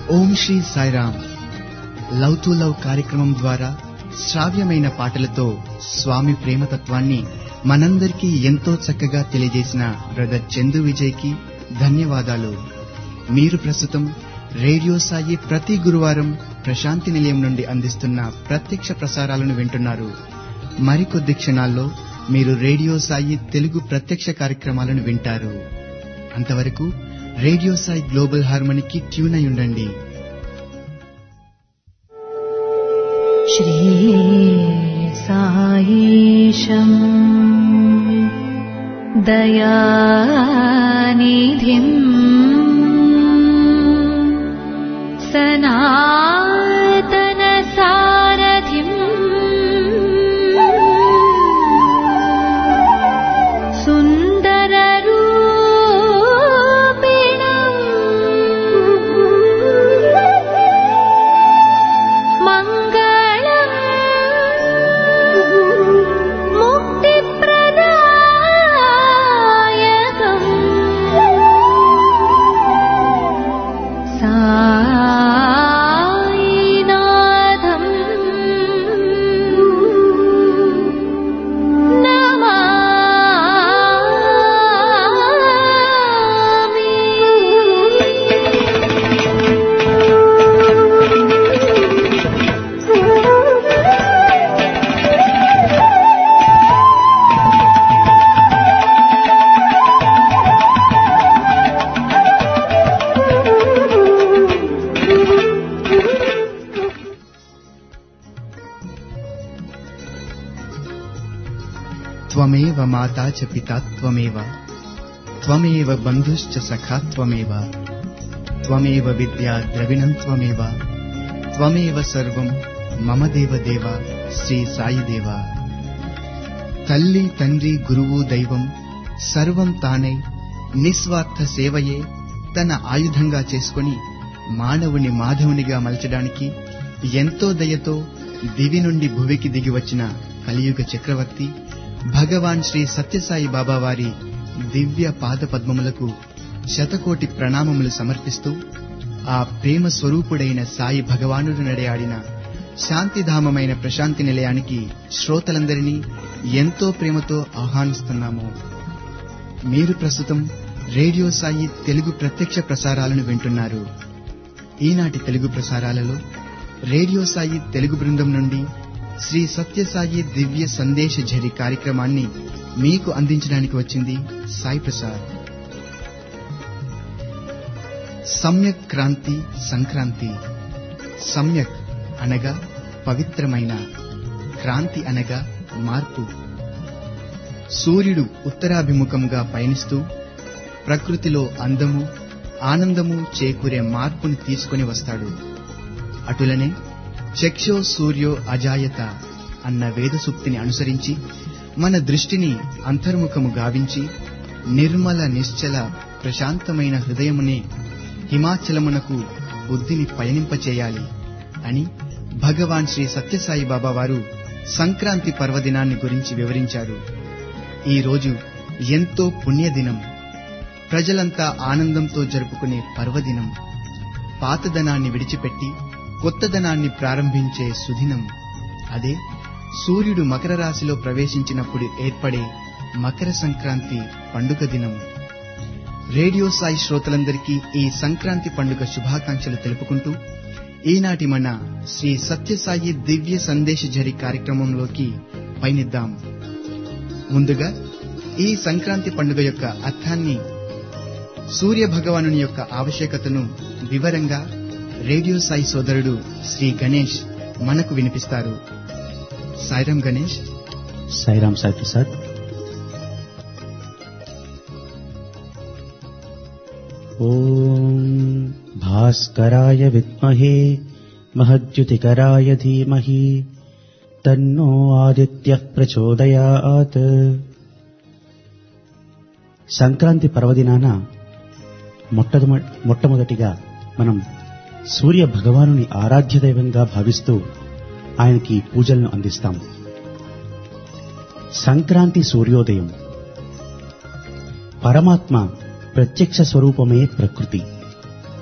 Om Shri Sairam love to love కార్యక్రమం ద్వారా శ్రావ్యమైన పాటలతో స్వామి ప్రేమతత్వాన్ని మనందరికీ ఎంతో చక్కగా తెలియజేసిన బ్రదర్ చందు విజయ్ కి ధన్యవాదాలు మీరు ప్రస్తుతం రేడియో సాయి ప్రతి గురువారం ప్రశాంతి నిలయం నుండి అందిస్తున్న ప్రత్యక్ష ప్రసారాలను వింటున్నారు మరికొద్ది క్షణాల్లో మీరు రేడియో సాయి తెలుగు ప్రత్యక్ష కార్యక్రమాలను వింటారు అంతవరకు రేడియో సాయి గ్లోబల్ హార్మనీకి ట్యూన్ అయి ఉండండి श्रीसायीशम् दयानिधिम् सनातनसारथिम् सुन्दररूपिणम् मङ्गलम् मुक्तिप्रदायकम् सायिनाथम् త్వమేవ మాతా చ పితా త్వమేవ త్వమేవ బంధుశ్చ సఖా త్వమేవ త్వమేవ విద్యా ద్రవిణం త్వమేవ త్వమేవ సర్వం మమ దేవ దేవ శ్రీ సాయి దేవ తల్లి తండ్రి గురువు దైవం సర్వం తానై నిస్వార్థ సేవయే తన ఆయుధంగా చేసుకొని మానవుని మాధవునిగా మలచడానికి ఎంతో దయతో దివి నుండి భువికి దిగి వచ్చిన కలియుగ చక్రవర్తి భగవాన్ శ్రీ సత్యసాయి బాబా వారి దివ్య పాద పద్మములకు శతకోటి ప్రణామములు సమర్పిస్తూ ఆ ప్రేమ స్వరూపుడైన సాయి భగవానుడు నడయాడిన శాంతిధామమైన ప్రశాంతి నిలయానికి శ్రోతలందరినీ ఎంతో ప్రేమతో ఆహ్వానిస్తున్నాము మీరు ప్రస్తుతం రేడియో సాయి తెలుగు ప్రత్యక్ష ప్రసారాలను వింటున్నారు ఈనాటి తెలుగు ప్రసారాలలో రేడియో సాయి తెలుగు బృందం నుండి శ్రీ సత్యసాయి దివ్య సందేశ ఝరి కార్యక్రమాన్ని మీకు అందించడానికి వచ్చింది సాయి ప్రసాద్ సమ్యక్ క్రాంతి సంక్రాంతి సమ్యక్ అనగా పవిత్రమైన క్రాంతి అనగా మార్పు సూర్యుడు ఉత్తరాభిముఖంగా పయనిస్తూ ప్రకృతిలో అందము ఆనందము చేకూరే మార్పుని తీసుకొని వస్తాడు అటులనే చక్షో సూర్యో అజాయత అన్న వేద సూక్తిని అనుసరించి మన దృష్టిని అంతర్ముఖము గావించి నిర్మల నిశ్చల ప్రశాంతమైన హృదయమునే హిమాచలమునకు బుద్ధిని పయనింపచేయాలి అని భగవాన్ శ్రీ సత్యసాయి బాబా వారు సంక్రాంతి పర్వదినాన్ని గురించి వివరించారు ఈ రోజు ఎంతో పుణ్యదినం ప్రజలంతా ఆనందంతో జరుపుకునే పర్వదినం పాతదనాన్ని విడిచిపెట్టి కొత్తదనాన్ని ప్రారంభించే సుదినం అదే సూర్యుడు మకర రాశిలో ప్రవేశించినప్పుడు ఏర్పడే మకర సంక్రాంతి పండుగ దినం రేడియో సాయి శ్రోతలందరికీ ఈ సంక్రాంతి పండుగ శుభాకాంక్షలు తెలుపుకుంటూ ఈనాటి మన శ్రీ సత్యసాయి దివ్య సందేశ జరి కార్యక్రమంలోకి పయనిద్దాం ముందుగా ఈ సంక్రాంతి పండుగ యొక్క అర్థాన్ని సూర్య భగవానుని యొక్క ఆవశ్యకతను వివరంగా రేడియో సాయి సోదరుడు శ్రీ గణేష్ మనకు వినిపిస్తారు సాయిరాం గణేష్ సాయిరామ్ సాయి ప్రసాద్ ఓం భాస్కరాయ విద్మహే మహద్యుతికరాయ ధీమహి తన్నో ఆదిత్య ప్రచోదయాత్ సంక్రాంతి పర్వదినాన మొట్టమ మొట్టమొదటిగా మనం సూర్య భగవానుని ఆరాధ్య దైవంగా భావిస్తూ ఆయనకి పూజలను అందిస్తాం సంక్రాంతి సూర్యోదయం పరమాత్మ ప్రత్యక్ష స్వరూపమే ప్రకృతి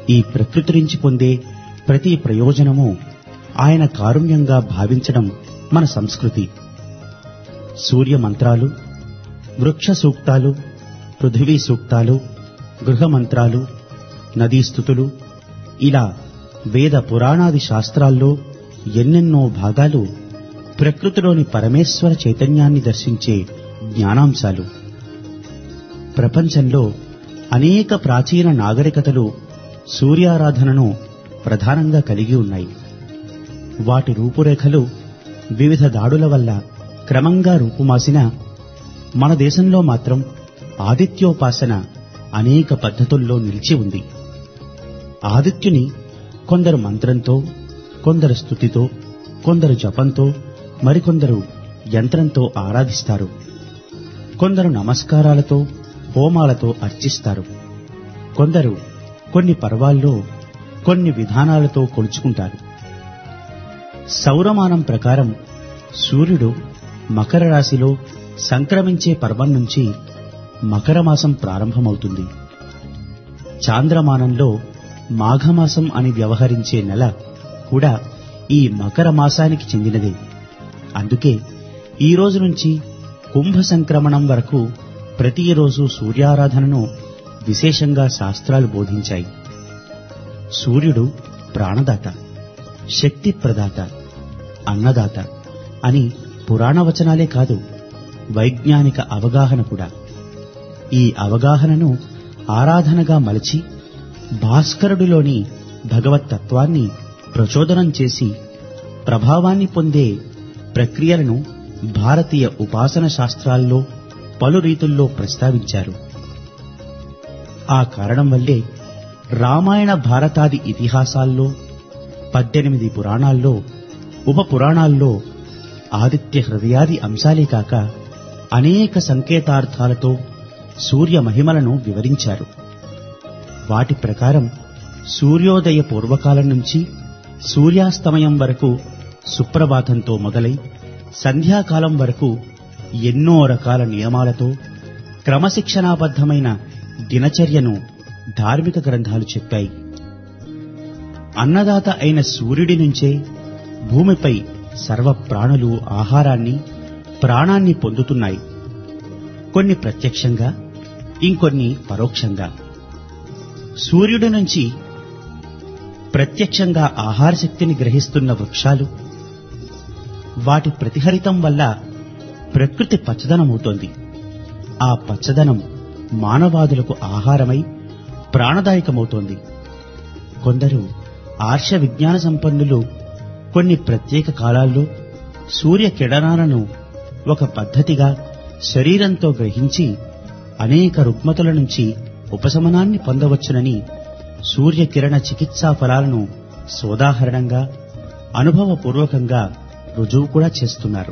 ఈ ప్రకృతి నుంచి పొందే ప్రతి ప్రయోజనము ఆయన కారుణ్యంగా భావించడం మన సంస్కృతి సూర్య మంత్రాలు వృక్ష సూక్తాలు పృథివీ సూక్తాలు గృహ మంత్రాలు నదీ స్థుతులు ఇలా వేద పురాణాది శాస్త్రాల్లో ఎన్నెన్నో భాగాలు ప్రకృతిలోని పరమేశ్వర చైతన్యాన్ని దర్శించే జ్ఞానాంశాలు ప్రపంచంలో అనేక ప్రాచీన నాగరికతలు సూర్యారాధనను ప్రధానంగా కలిగి ఉన్నాయి వాటి రూపురేఖలు వివిధ దాడుల వల్ల క్రమంగా రూపుమాసిన మన దేశంలో మాత్రం ఆదిత్యోపాసన అనేక పద్ధతుల్లో నిలిచి ఉంది ఆదిత్యుని కొందరు మంత్రంతో కొందరు స్థుతితో కొందరు జపంతో మరికొందరు యంత్రంతో ఆరాధిస్తారు కొందరు నమస్కారాలతో హోమాలతో అర్చిస్తారు కొందరు కొన్ని పర్వాల్లో కొన్ని విధానాలతో కొలుచుకుంటారు సౌరమానం ప్రకారం సూర్యుడు మకర రాశిలో సంక్రమించే పర్వం నుంచి మకర మాసం ప్రారంభమవుతుంది చాంద్రమానంలో మాఘమాసం అని వ్యవహరించే నెల కూడా ఈ మకర మాసానికి చెందినదే అందుకే ఈ రోజు నుంచి కుంభ సంక్రమణం వరకు ప్రతిరోజు సూర్యారాధనను విశేషంగా శాస్త్రాలు బోధించాయి సూర్యుడు ప్రాణదాత శక్తి ప్రదాత అన్నదాత అని పురాణ వచనాలే కాదు వైజ్ఞానిక అవగాహన కూడా ఈ అవగాహనను ఆరాధనగా మలచి భాస్కరుడిలోని భగవత్ తత్వాన్ని ప్రచోదనం చేసి ప్రభావాన్ని పొందే ప్రక్రియలను భారతీయ ఉపాసన శాస్త్రాల్లో పలు రీతుల్లో ప్రస్తావించారు ఆ కారణం వల్లే రామాయణ భారతాది ఇతిహాసాల్లో పద్దెనిమిది పురాణాల్లో ఉప పురాణాల్లో ఆదిత్య హృదయాది అంశాలే కాక అనేక సంకేతార్థాలతో సూర్య మహిమలను వివరించారు వాటి ప్రకారం సూర్యోదయ పూర్వకాలం నుంచి సూర్యాస్తమయం వరకు సుప్రభాతంతో మొదలై సంధ్యాకాలం వరకు ఎన్నో రకాల నియమాలతో క్రమశిక్షణాబద్ధమైన దినచర్యను ధార్మిక గ్రంథాలు చెప్పాయి అన్నదాత అయిన సూర్యుడి నుంచే భూమిపై సర్వ ప్రాణులు ఆహారాన్ని ప్రాణాన్ని పొందుతున్నాయి కొన్ని ప్రత్యక్షంగా ఇంకొన్ని పరోక్షంగా సూర్యుడి నుంచి ప్రత్యక్షంగా ఆహార శక్తిని గ్రహిస్తున్న వృక్షాలు వాటి ప్రతిహరితం వల్ల ప్రకృతి పచ్చదనమవుతోంది ఆ పచ్చదనం మానవాదులకు ఆహారమై ప్రాణదాయకమవుతోంది కొందరు ఆర్ష విజ్ఞాన సంపన్నులు కొన్ని ప్రత్యేక కాలాల్లో సూర్య కిరణాలను ఒక పద్ధతిగా శరీరంతో గ్రహించి అనేక రుగ్మతల నుంచి ఉపశమనాన్ని పొందవచ్చునని సూర్యకిరణ చికిత్సా ఫలాలను సోదాహరణంగా అనుభవపూర్వకంగా రుజువు కూడా చేస్తున్నారు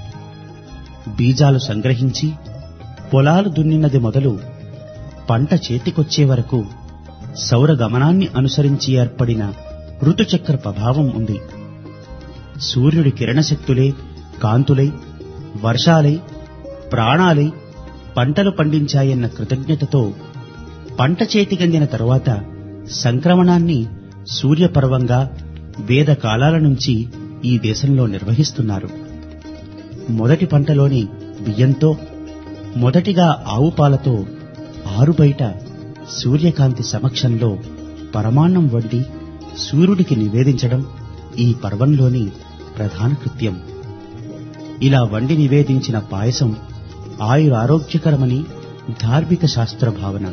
బీజాలు సంగ్రహించి పొలాలు దున్నినది మొదలు పంట చేతికొచ్చే వరకు సౌర గమనాన్ని అనుసరించి ఏర్పడిన ఋతుచక్ర ప్రభావం ఉంది సూర్యుడి కిరణశక్తులే కాంతులై వర్షాలై ప్రాణాలై పంటలు పండించాయన్న కృతజ్ఞతతో పంట చేతికందిన తరువాత సంక్రమణాన్ని సూర్యపర్వంగా వేద కాలాల నుంచి ఈ దేశంలో నిర్వహిస్తున్నారు మొదటి పంటలోని బియ్యంతో మొదటిగా ఆవు పాలతో ఆరుబయట సూర్యకాంతి సమక్షంలో పరమాన్నం వండి సూర్యుడికి నివేదించడం ఈ పర్వంలోని ప్రధాన కృత్యం ఇలా వండి నివేదించిన పాయసం ఆయురారోగ్యకరమని ధార్మిక శాస్త్ర భావన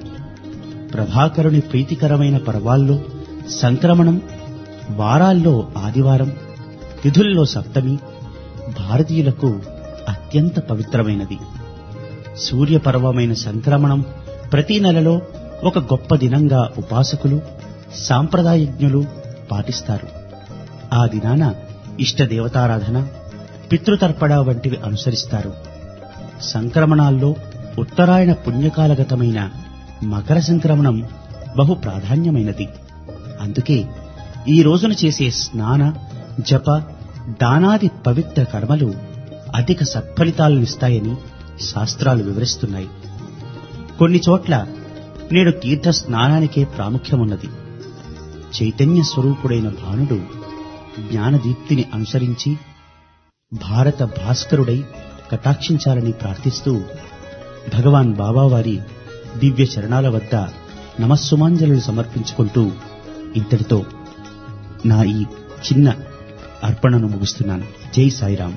ప్రభాకరుని ప్రీతికరమైన పర్వాల్లో సంక్రమణం వారాల్లో ఆదివారం తిథుల్లో సప్తమి భారతీయులకు అత్యంత పవిత్రమైనది సూర్యపర్వమైన సంక్రమణం ప్రతి నెలలో ఒక గొప్ప దినంగా ఉపాసకులు సాంప్రదాయజ్ఞులు పాటిస్తారు ఆ దినాన ఇష్టదేవతారాధన పితృతర్పణ వంటివి అనుసరిస్తారు సంక్రమణాల్లో ఉత్తరాయణ పుణ్యకాలగతమైన మకర సంక్రమణం బహు ప్రాధాన్యమైనది అందుకే ఈ రోజున చేసే స్నాన జప దానాది పవిత్ర కర్మలు అధిక సత్ఫలితాలనిస్తాయని శాస్త్రాలు వివరిస్తున్నాయి కొన్ని చోట్ల నేడు తీర్థ స్నానానికే ప్రాముఖ్యమున్నది చైతన్య స్వరూపుడైన భానుడు జ్ఞానదీప్తిని అనుసరించి భారత భాస్కరుడై కటాక్షించాలని ప్రార్థిస్తూ భగవాన్ బాబావారి దివ్య చరణాల వద్ద నమస్సుమాంజలు సమర్పించుకుంటూ ఇంతటితో నా ఈ చిన్న అర్పణను ముగిస్తున్నాను జై సాయిరాం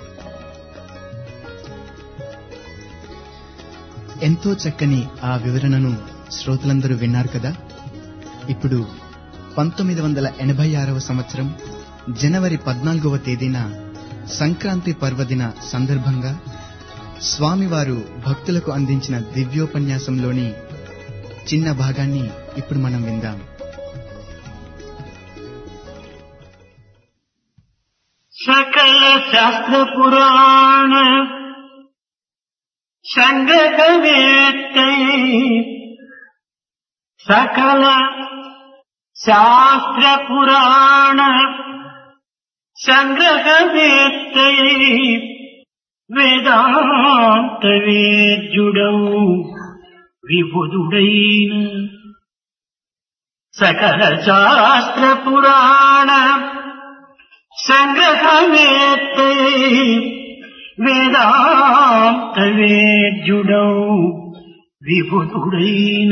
ఎంతో చక్కని ఆ వివరణను శ్రోతలందరూ విన్నారు కదా ఇప్పుడు పంతొమ్మిది వందల ఎనభై ఆరవ సంవత్సరం జనవరి పద్నాలుగవ తేదీన సంక్రాంతి పర్వదిన సందర్భంగా స్వామివారు భక్తులకు అందించిన దివ్యోపన్యాసంలోని చిన్న భాగాన్ని ఇప్పుడు మనం విందాం సకల శాస్త్ర పురాణ సంగతవేత్తై సకల శాస్త్ర పురాణ సంగ్రహవేత్తై వేదాంత వేద్యుడవు విబుధుడైన సకల శాస్త్ర పురాణ సంగ్రహవేత్తే వేదాంత వేద్యుడౌ విభుతుడైన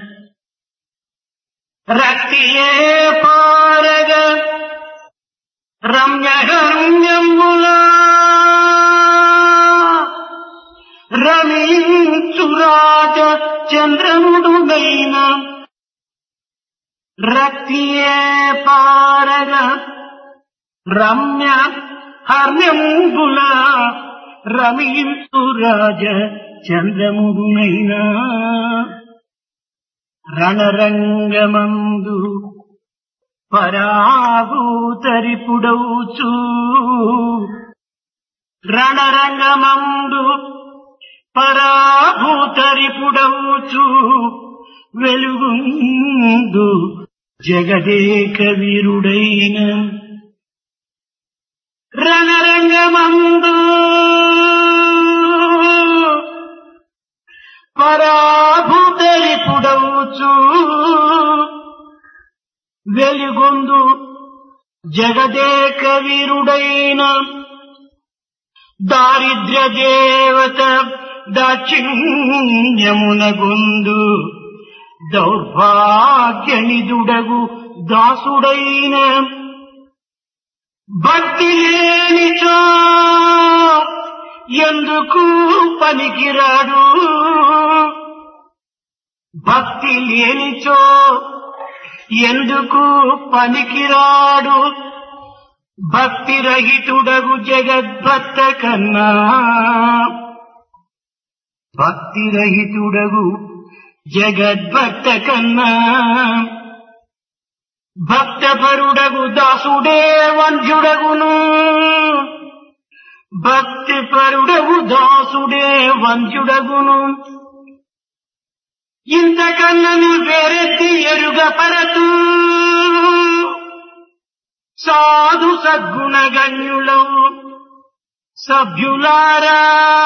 రక్తియే పారగ రమ్యగమ్యములా రమించురాజ చంద్రముడునైన రక్తియే పారగ రమ్య హర్మ్యంబుల రమించు రాజ చంద్రముడునైనా రణరంగమందు పరాభూతరిపుడౌచు రణరంగమందు పరాభూతరిపుడౌచు వెలుగుందు జగదేక వీరుడైన రణరంగమందు పరాభుతరిపుడవుచు వెలుగొందు జగదేక వీరుడైన దారిద్ర్య దేవత దాక్షిణ్యమునగొందు దౌర్భాగ్యనిదుడగు దాసుడైన భక్తి లేనిచో ఎందుకు పనికిరాడు భక్తి లేనిచో ఎందుకు పనికిరాడు భక్తి రహితుడగు జగద్భక్త కన్నా భక్తి రహితుడగు జగద్భక్త కన్నా భక్తపరుడగు దాసుడే వంధ్యుడగును భక్తి పరుడగు దాసుడే వంధ్యుడగును ఇంతకన్నను వేరెత్తి ఎరుగ పరతు సాధు సద్గుణగణ్యులవు సభ్యులారా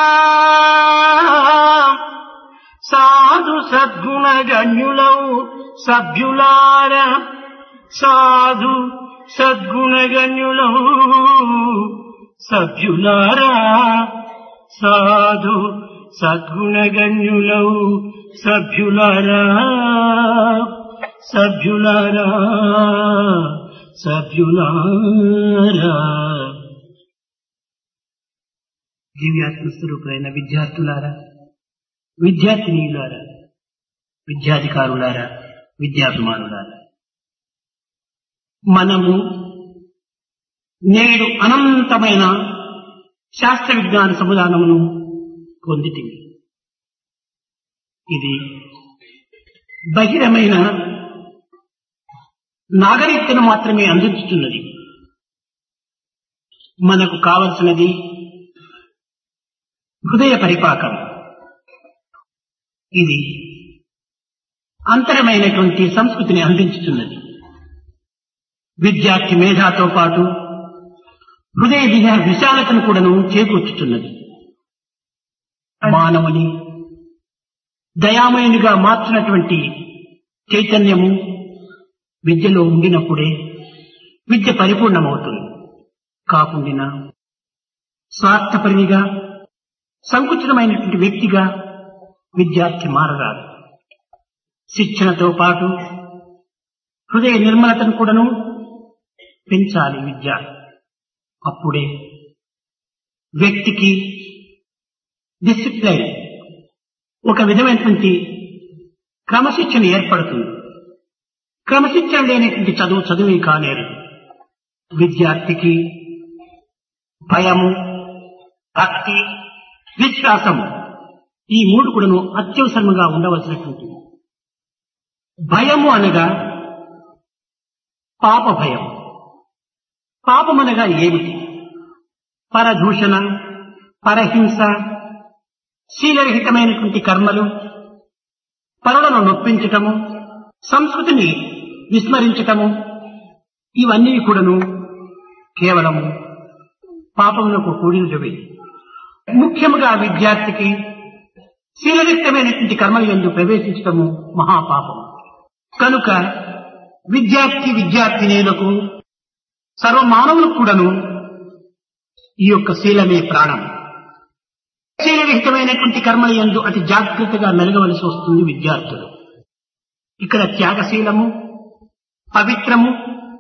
సాధు సద్గుణగణ్యులవు సభ్యులారా సాధు సద్గుణగణ్యులవు సభ్యులారా సాధు సద్గుణగణ్యులవు సభ్యులారా సభ్యులారా సభ్యులారా దివ్యాత్మ స్వరూపులైన విద్యార్థులారా విద్యార్థినీయులారా విద్యాధికారులారా విద్యాభిమానులారా మనము నేడు అనంతమైన శాస్త్ర విజ్ఞాన సముదానమును పొందితివి ఇది బహిరమైన నాగరికతను మాత్రమే అందించుతున్నది మనకు కావలసినది హృదయ పరిపాకం ఇది అంతరమైనటువంటి సంస్కృతిని అందించుతున్నది విద్యార్థి మేధాతో పాటు హృదయ విహ విశాలతను కూడాను చేకూర్చుతున్నది మానవుని దయామయునిగా మార్చినటువంటి చైతన్యము విద్యలో ఉండినప్పుడే విద్య పరిపూర్ణమవుతుంది కాకుండా స్వార్థపరినిగా సంకుచితమైనటువంటి వ్యక్తిగా విద్యార్థి మారరాదు శిక్షణతో పాటు హృదయ నిర్మలతను కూడాను పెంచాలి విద్య అప్పుడే వ్యక్తికి డిసిప్లైన్ ఒక విధమైనటువంటి క్రమశిక్షణ ఏర్పడుతుంది క్రమశిక్షణ లేనటువంటి చదువు చదువే కానేరు విద్యార్థికి భయము భక్తి విశ్వాసము ఈ మూడు కూడాను అత్యవసరంగా ఉండవలసినటువంటి భయము అనగా పాప భయం పాపమనగా ఏమిటి పరదూషణ పరహింస శీలరహితమైనటువంటి కర్మలు పరులను నొప్పించటము సంస్కృతిని విస్మరించటము ఇవన్నీ కూడాను కేవలము పాపములకు కూడినవి ముఖ్యముగా విద్యార్థికి శీలరిక్తమైనటువంటి కర్మలు ఎందు ప్రవేశించటము మహాపాపము కనుక విద్యార్థి విద్యార్థినీలకు సర్వమానవులకు కూడాను ఈ యొక్క శీలమే ప్రాణం శీలరహితమైనటువంటి కర్మల ఎందు అతి జాగ్రత్తగా మెలగవలసి వస్తుంది విద్యార్థులు ఇక్కడ త్యాగశీలము పవిత్రము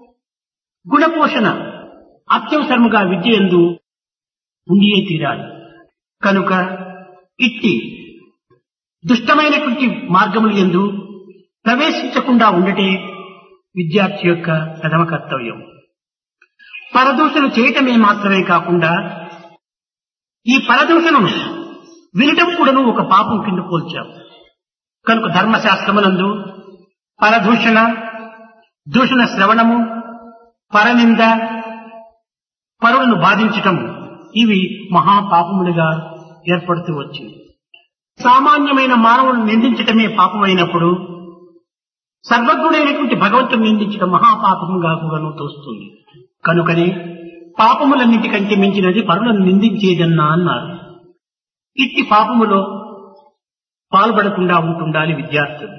గుణపోషణ అత్యవసరముగా విద్య ఎందు ఉండియే తీరాలి కనుక ఇట్టి దుష్టమైనటువంటి మార్గములు ఎందు ప్రవేశించకుండా ఉండటే విద్యార్థి యొక్క ప్రథమ కర్తవ్యం పరదూషణ చేయటమే మాత్రమే కాకుండా ఈ పరదూషణను వినటం కూడాను ఒక పాపం కింద పోల్చాం కనుక ధర్మశాస్త్రమునందు పరదూషణ దూషణ శ్రవణము పరనింద పరులను బాధించటము ఇవి మహాపాపములుగా ఏర్పడుతూ వచ్చింది సామాన్యమైన మానవులను నిందించటమే పాపమైనప్పుడు సర్వజ్ఞుడైనటువంటి భగవంతుని నిందించడం మహాపాపముగా కూడాను తోస్తుంది కనుకనే పాపములన్నిటికంటే మించినది పరులను నిందించేదన్నా అన్నారు ఇట్టి పాపములో పాల్పడకుండా ఉంటుండాలి విద్యార్థులు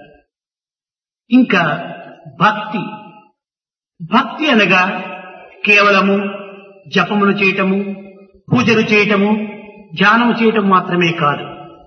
ఇంకా భక్తి భక్తి అనగా కేవలము జపములు చేయటము పూజలు చేయటము ధ్యానము చేయటం మాత్రమే కాదు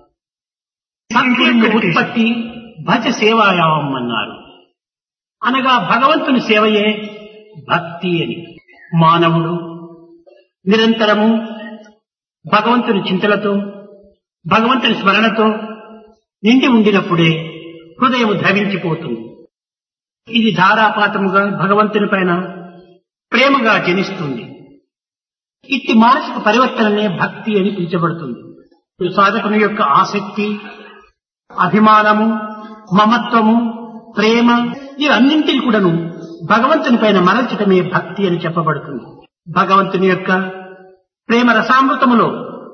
భక్తి యొక్క ఉత్పత్తి భజ సేవాయామం అన్నారు అనగా భగవంతుని సేవయే భక్తి అని మానవుడు నిరంతరము భగవంతుని చింతలతో భగవంతుని స్మరణతో నిండి ఉండినప్పుడే హృదయం ద్రవించిపోతుంది ఇది ధారాపాతముగా భగవంతుని పైన ప్రేమగా జనిస్తుంది ఇట్టి మానసిక పరివర్తననే భక్తి అని పిలిచబడుతుంది సాధకుని యొక్క ఆసక్తి అభిమానము మమత్వము ప్రేమ ఇవన్నింటిని కూడాను భగవంతుని పైన మరల్చటమే భక్తి అని చెప్పబడుతుంది భగవంతుని యొక్క ప్రేమ రసామృతములో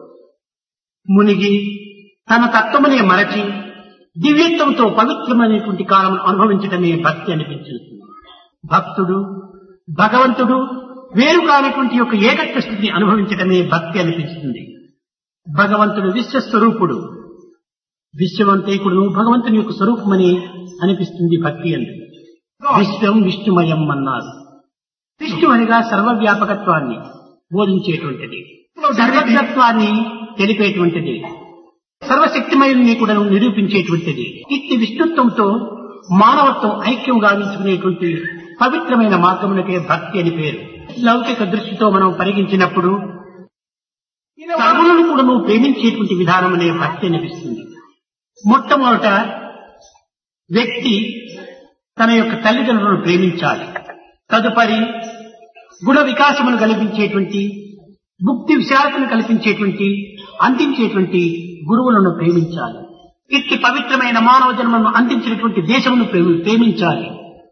మునిగి తన తత్వమునే మరచి దివ్యత్వంతో పవిత్రమైనటువంటి కాలం అనుభవించటమే భక్తి అనిపించింది భక్తుడు భగవంతుడు వేరు కానటువంటి యొక్క ఏకత్వ స్థితిని అనుభవించటమే భక్తి అనిపిస్తుంది భగవంతుడు విశ్వస్వరూపుడు విశ్వవంతేకుడును భగవంతుని యొక్క స్వరూపమని అనిపిస్తుంది భక్తి అని విశ్వం విష్ణుమయం అన్నారు విష్ణు అనగా సర్వవ్యాపకత్వాన్ని బోధించేటువంటిది సర్వజ్ఞత్వాన్ని తెలిపేటువంటిది సర్వశక్తిమయుల్ని కూడా నిరూపించేటువంటిది ఇట్టి విష్ణుత్వంతో మానవత్వం ఐక్యం గావించుకునేటువంటి పవిత్రమైన మార్గమునకే భక్తి అని పేరు లౌకిక దృష్టితో మనం పరిగించినప్పుడు సర్వులను కూడా నువ్వు ప్రేమించేటువంటి విధానం అనే భక్తి అనిపిస్తుంది మొట్టమొదట వ్యక్తి తన యొక్క తల్లిదండ్రులను ప్రేమించాలి తదుపరి గుణ వికాసమును కల్పించేటువంటి భుక్తి విశాలతను కల్పించేటువంటి అందించేటువంటి గురువులను ప్రేమించాలి ఇట్టి పవిత్రమైన మానవ జన్మను అందించినటువంటి దేశమును ప్రేమి- ప్రేమించాలి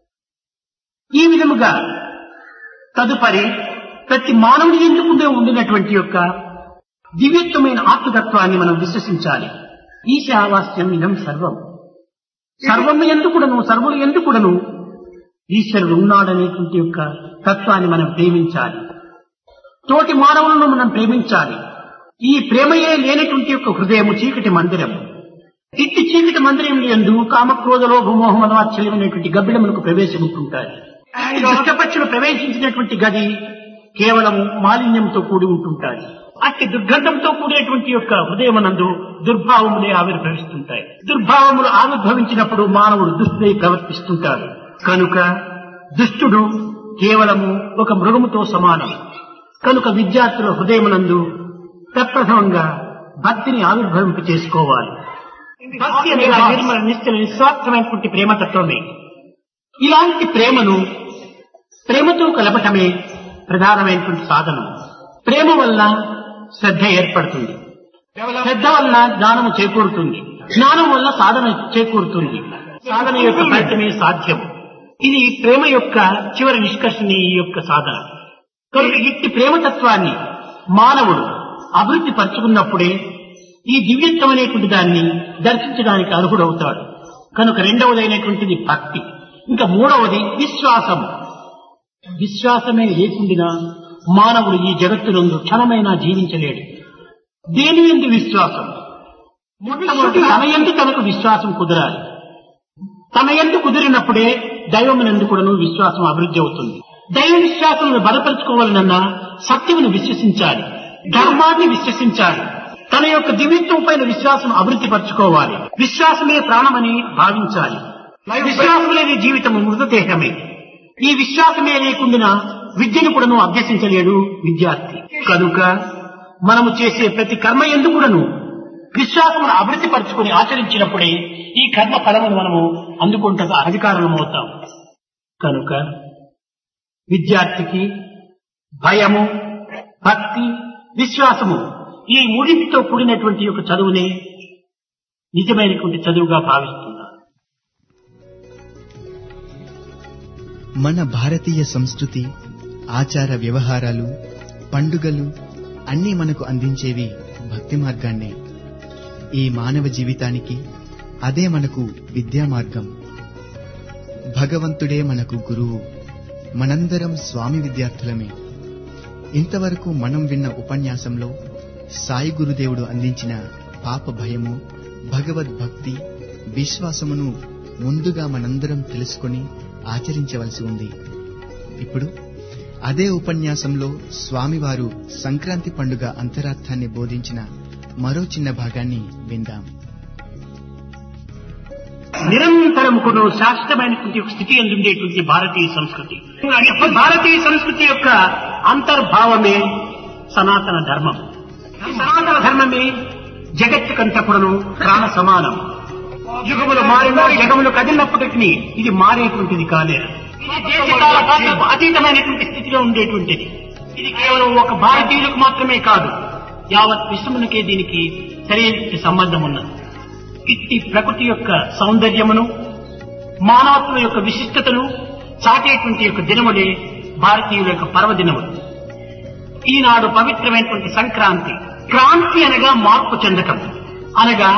ఈ విధముగా తదుపరి ప్రతి మానవుని ఎందుకుండే ఉండినటువంటి యొక్క దివ్యత్వమైన ఆత్మతత్వాన్ని మనం విశ్వసించాలి ఈశావాస్యం ఇదం సర్వం సర్వము ఎందుకుడను సర్వులు ఎందుకుడను ఈశ్వరుడు ఉన్నాడనేటువంటి యొక్క తత్వాన్ని మనం ప్రేమించాలి తోటి మానవులను మనం ప్రేమించాలి ఈ ప్రేమయే లేనటువంటి యొక్క హృదయము చీకటి మందిరం ఇట్టి చీకటి మందిరం ఎందు కామక్రోధ లోభమోహం వాత్సల్యం అనేటువంటి గబ్బిడములకు ప్రవేశముంటుంటాయి ఈ దుష్టపక్షులు ప్రవేశించినటువంటి గది కేవలం మాలిన్యంతో కూడి ఉంటుంటాయి అట్టి దుర్గంధంతో కూడినటువంటి యొక్క హృదయమనందు దుర్భావములే ఆవిర్భవిస్తుంటాయి దుర్భావములు ఆవిర్భవించినప్పుడు మానవుడు దుష్టుడై ప్రవర్తిస్తుంటాడు కనుక దుష్టుడు కేవలము ఒక మృగముతో సమానం కనుక విద్యార్థుల హృదయమునందు ప్రప్రథమంగా భక్తిని ఆవిర్భవింప చేసుకోవాలి భక్తి అనేది నిర్మల నిశ్చల నిస్వార్థమైనటువంటి ప్రేమతత్వమే ఇలాంటి ప్రేమను ప్రేమతో కలపటమే ప్రధానమైనటువంటి సాధనం ప్రేమ వల్ల శ్రద్ధ ఏర్పడుతుంది శ్రద్ధ వల్ల జ్ఞానము చేకూరుతుంది జ్ఞానం వల్ల సాధన చేకూరుతుంది సాధన యొక్క ఫలితమే సాధ్యం ఇది ప్రేమ యొక్క చివరి నిష్కర్షణ ఈ యొక్క సాధన కనుక ఇట్టి ప్రేమతత్వాన్ని మానవుడు అభివృద్ధి పరుచుకున్నప్పుడే ఈ దివ్యత్వం అనేటువంటి దాన్ని దర్శించడానికి అర్హుడవుతాడు కనుక రెండవదైనటువంటిది భక్తి ఇంకా మూడవది విశ్వాసం విశ్వాసమే లేకుండినా మానవుడు ఈ జగత్తునందు క్షణమైనా జీవించలేడు దేని ఎందు విశ్వాసం మొట్టమొదటి తన ఎందు తనకు విశ్వాసం కుదరాలి తన ఎందు కుదిరినప్పుడే దైవమునందు కూడాను విశ్వాసం అభివృద్ధి అవుతుంది దైవ విశ్వాసమును బలపరుచుకోవాలనన్నా సత్యమును విశ్వసించాలి ధర్మాన్ని విశ్వసించాలి తన యొక్క దివ్యత్వం పైన విశ్వాసం అభివృద్ధి పరచుకోవాలి విశ్వాసమే ప్రాణమని భావించాలి విశ్వాసం లేని జీవితం మృతదేహమే ఈ విశ్వాసమే లేకుండా విద్యను కూడాను అభ్యసించలేడు విద్యార్థి కనుక మనము చేసే ప్రతి కర్మ ఎందుకుడను విశ్వాసమును అభివృద్ధి పరుచుకుని ఆచరించినప్పుడే ఈ కర్మ ఫలమును మనము అందుకుంటూ అధికారం అవుతాం కనుక విద్యార్థికి భయము భక్తి విశ్వాసము ఈ మూడింటితో కూడినటువంటి యొక్క చదువునే నిజమైనటువంటి చదువుగా భావిస్తున్నారు మన భారతీయ సంస్కృతి ఆచార వ్యవహారాలు పండుగలు అన్నీ మనకు అందించేవి భక్తి మార్గాన్నే ఈ మానవ జీవితానికి అదే మనకు విద్యా మార్గం భగవంతుడే మనకు గురువు మనందరం స్వామి విద్యార్థులమే ఇంతవరకు మనం విన్న ఉపన్యాసంలో సాయి గురుదేవుడు అందించిన పాప భయము భగవద్భక్తి విశ్వాసమును ముందుగా మనందరం తెలుసుకొని ఆచరించవలసి ఉంది ఇప్పుడు అదే ఉపన్యాసంలో స్వామివారు సంక్రాంతి పండుగ అంతరార్థాన్ని బోధించిన మరో చిన్న భాగాన్ని విందాం నిరంతరముకును శాశ్వతమైనటువంటి ఒక స్థితి అందుండేటువంటి భారతీయ సంస్కృతి భారతీయ సంస్కృతి యొక్క అంతర్భావమే సనాతన ధర్మం ఈ సనాతన ధర్మమే జగత్తుకంతకుడను ప్రాణ సమానం యుగములు మారినా జగములు కదిలినప్పటికీ ఇది మారేటువంటిది కాలేదు ఇది దేశకాల కాలకు అతీతమైనటువంటి స్థితిలో ఉండేటువంటిది ఇది కేవలం ఒక భారతీయులకు మాత్రమే కాదు యావత్ విశ్వమునకే దీనికి సరైన సంబంధం ఉన్నది ఇట్టి ప్రకృతి యొక్క సౌందర్యమును మానవత్వం యొక్క విశిష్టతను చాటేటువంటి యొక్క దినములే భారతీయుల యొక్క పర్వదినములు ఈనాడు పవిత్రమైనటువంటి సంక్రాంతి క్రాంతి అనగా మార్పు చెందటం అనగా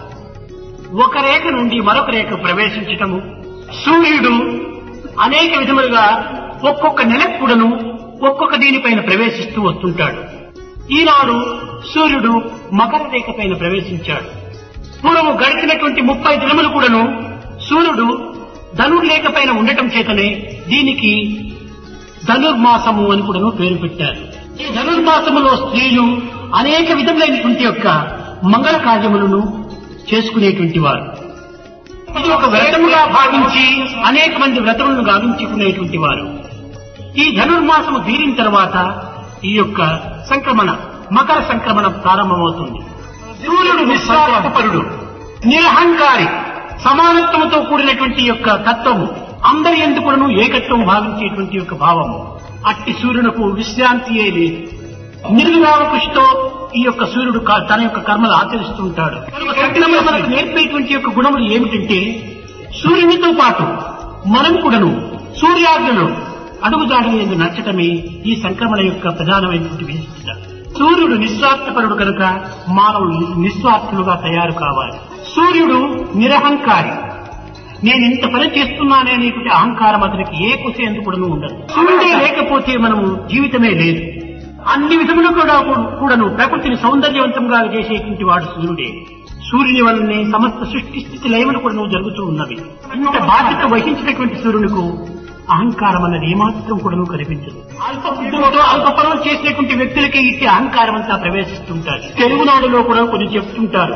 ఒక రేఖ నుండి మరొక రేఖ ప్రవేశించటము సూర్యుడు అనేక విధములుగా ఒక్కొక్క నెలప్పుడను ఒక్కొక్క దీనిపైన ప్రవేశిస్తూ వస్తుంటాడు ఈనాడు సూర్యుడు మకర రేఖ పైన ప్రవేశించాడు పూర్వము గడిచినటువంటి ముప్పై దినములు కూడాను సూర్యుడు ధనుర్లేఖ పైన ఉండటం చేతనే దీనికి ధనుర్మాసము అని కూడాను పేరు పెట్టారు ఈ ధనుర్మాసములో స్త్రీలు అనేక విధములైనటువంటి యొక్క మంగళ కార్యములను చేసుకునేటువంటి వారు ఇది ఒక వ్రతముగా భావించి అనేక మంది వ్రతములను గావించుకునేటువంటి వారు ఈ ధనుర్మాసము తీరిన తర్వాత ఈ యొక్క సంక్రమణ మకర సంక్రమణ ప్రారంభమవుతుంది సూర్యుడు విశ్వాసపరుడు నిరహంకారి సమానత్వంతో కూడినటువంటి యొక్క తత్వము అందరి ఎందుకును ఏకత్వం భావించేటువంటి యొక్క భావము అట్టి సూర్యునకు విశ్రాంతియే లేదు నిర్విరామ కృషితో ఈ యొక్క సూర్యుడు కా- తన యొక్క కర్మలు ఆచరిస్తూ ఉంటాడు సంక్రమణ మనకు నేర్పేటువంటి యొక్క గుణములు ఏమిటంటే సూర్యునితో పాటు మనం కూడాను సూర్యాగ్నులు అడుగుజాడలు ಎಂದು నచ్చటమే ఈ సంక్రమణ యొక్క ప్రధానమైనటువంటి విశిష్టత సూర్యుడు నిస్వార్థపరుడు కనుక మానవులు నిస్వార్థులుగా తయారు కావాలి సూర్యుడు నిరహంకారి నేను ఇంత పని చేస్తున్నానే అనేటువంటి అహంకారం అతనికి ఏ కుసేందుకు కూడా ఉండదు సూర్యుడే లేకపోతే మనము జీవితమే లేదు అన్ని విధములు కూడా కూడాను ప్రకృతిని సౌందర్యవంతంగా చేసేటువంటి వాడు సూర్యుడే సూర్యుని వల్లనే సమస్త సృష్టి స్థితి లయములు కూడా జరుగుతూ ఉన్నవి ఇంత బాధ్యత వహించినటువంటి సూర్యునికు అహంకారం అన్నది ఏమాత్రం కూడా కనిపించదు అల్ప బుద్ధితో అల్ప పనులు చేసినటువంటి వ్యక్తులకే ఇట్టి అహంకారం అంతా ప్రవేశిస్తుంటారు తెలుగునాడులో కూడా కొన్ని చెప్తుంటారు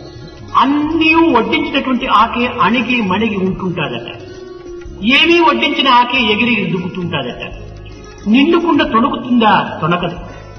అన్నీ వడ్డించినటువంటి ఆకే అణిగి మణిగి ఉంటుంటాదట ఏమీ వడ్డించిన ఆకే ఎగిరి దుక్కుతుంటాదట నిండుకుండా తొణుకుతుందా తొణకదు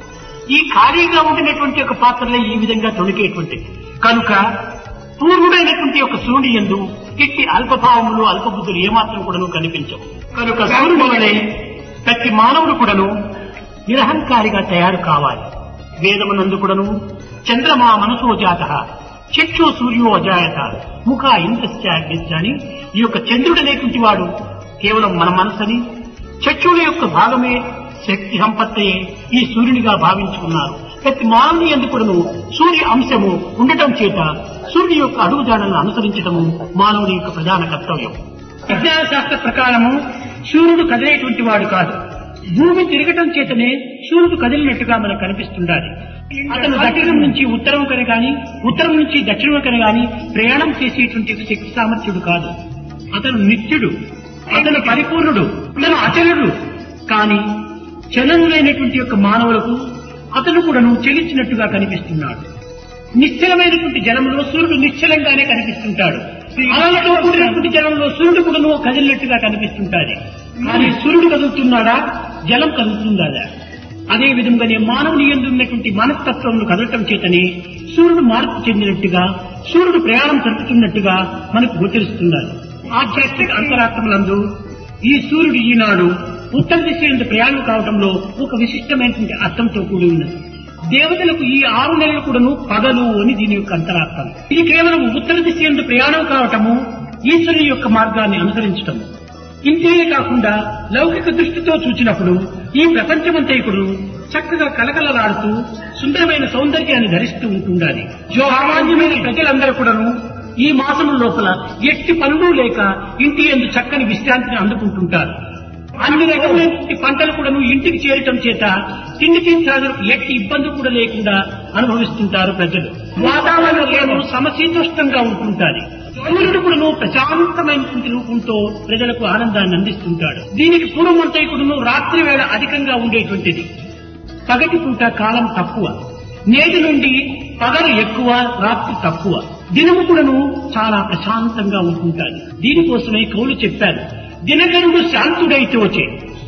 ఈ ఖాళీగా ఉండినటువంటి ఒక పాత్రలే ఈ విధంగా తొణికేటువంటి కనుక పూర్వుడైనటువంటి ఒక సూర్యుడి ఎందు ఇట్టి అల్పభావములు అల్పబుద్ధులు ఏమాత్రం కూడాను కనిపించవు కనుక సూర్యుడి వలె ప్రతి మానవుడు కూడాను నిరహంకారిగా తయారు కావాలి వేదమునందు కూడాను చంద్రమా మనసో జాత చక్షు సూర్యో అజాయత ముఖ ఇంద్రశ్చాగ్నిశ్చ అని ఈ యొక్క చంద్రుడనేటువంటి వాడు కేవలం మన మనసని చక్షుల యొక్క భాగమే శక్తి సంపత్తయే ఈ సూర్యునిగా భావించుకున్నారు ప్రతి మానవుని ఎందుకును సూర్య అంశము ఉండటం చేత సూర్యుని యొక్క అడుగుజాడలను అనుసరించడము మానవుని యొక్క ప్రధాన కర్తవ్యం విజ్ఞాన శాస్త్ర ప్రకారము సూర్యుడు కదిలేటువంటి వాడు కాదు భూమి తిరగటం చేతనే సూర్యుడు కదిలినట్టుగా మనకు కనిపిస్తుండాలి అతను దక్షిణం నుంచి ఉత్తరం కని గాని ఉత్తరం నుంచి దక్షిణం కని గాని ప్రయాణం చేసేటువంటి శక్తి సామర్థ్యుడు కాదు అతను నిత్యుడు అతను పరిపూర్ణుడు అతను అచలుడు కానీ చలనులైనటువంటి యొక్క మానవులకు అతను కూడాను చెలించినట్టుగా కనిపిస్తున్నాడు నిశ్చలమైనటువంటి జలంలో సూర్యుడు నిశ్చలంగానే కనిపిస్తుంటాడు అలలతో కూడినటువంటి జలంలో సూర్యుడు కూడాను కదిలినట్టుగా కనిపిస్తుంటాది కానీ సూర్యుడు కదులుతున్నాడా జలం కదులుతుందా అదే విధంగానే మానవుని ఎందు ఉన్నటువంటి మనస్తత్వంను కదలటం చేతనే సూర్యుడు మార్పు చెందినట్టుగా సూర్యుడు ప్రయాణం జరుపుతున్నట్టుగా మనకు గోచరిస్తున్నారు ఆధ్యాత్మిక అంతరాత్మలందు ఈ సూర్యుడు ఈనాడు ఉత్తర దిశ ఎందు ప్రయాణం కావడంలో ఒక విశిష్టమైనటువంటి అర్థంతో కూడి ఉన్నది దేవతలకు ఈ ఆరు నెలలు కూడాను పగలు అని దీని యొక్క అంతరార్థం ఇది కేవలం ఉత్తర దిశ ఎందు ప్రయాణం కావటము ఈశ్వరుని యొక్క మార్గాన్ని అనుసరించటము ఇంతే కాకుండా లౌకిక దృష్టితో చూచినప్పుడు ఈ ప్రపంచమంతైకుడు చక్కగా కలకలలాడుతూ సుందరమైన సౌందర్యాన్ని ధరిస్తూ ఉంటుండాలి సామాన్యమైన ప్రజలందరూ కూడాను ఈ మాసం లోపల ఎట్టి పనులు లేక ఇంటి ఎందు చక్కని విశ్రాంతిని అందుకుంటుంటారు అన్ని రకమైనటువంటి పంటలు కూడాను ఇంటికి చేరటం చేత తిండి తీర్థాలకు ఎట్టి ఇబ్బంది కూడా లేకుండా అనుభవిస్తుంటారు ప్రజలు వాతావరణం సమశీతోష్టంగా ఉంటుంటారు సూర్యుడు కూడాను ప్రశాంతమైనటువంటి రూపంతో ప్రజలకు ఆనందాన్ని అందిస్తుంటాడు దీనికి పూర్వమంతైకుడును రాత్రి వేళ అధికంగా ఉండేటువంటిది పగటి పూట కాలం తక్కువ నేటి నుండి పగలు ఎక్కువ రాత్రి తక్కువ దినము కూడాను చాలా ప్రశాంతంగా ఉంటుంటాడు దీనికోసమే కౌలు చెప్పారు దినకరుడు శాంతుడైతోచే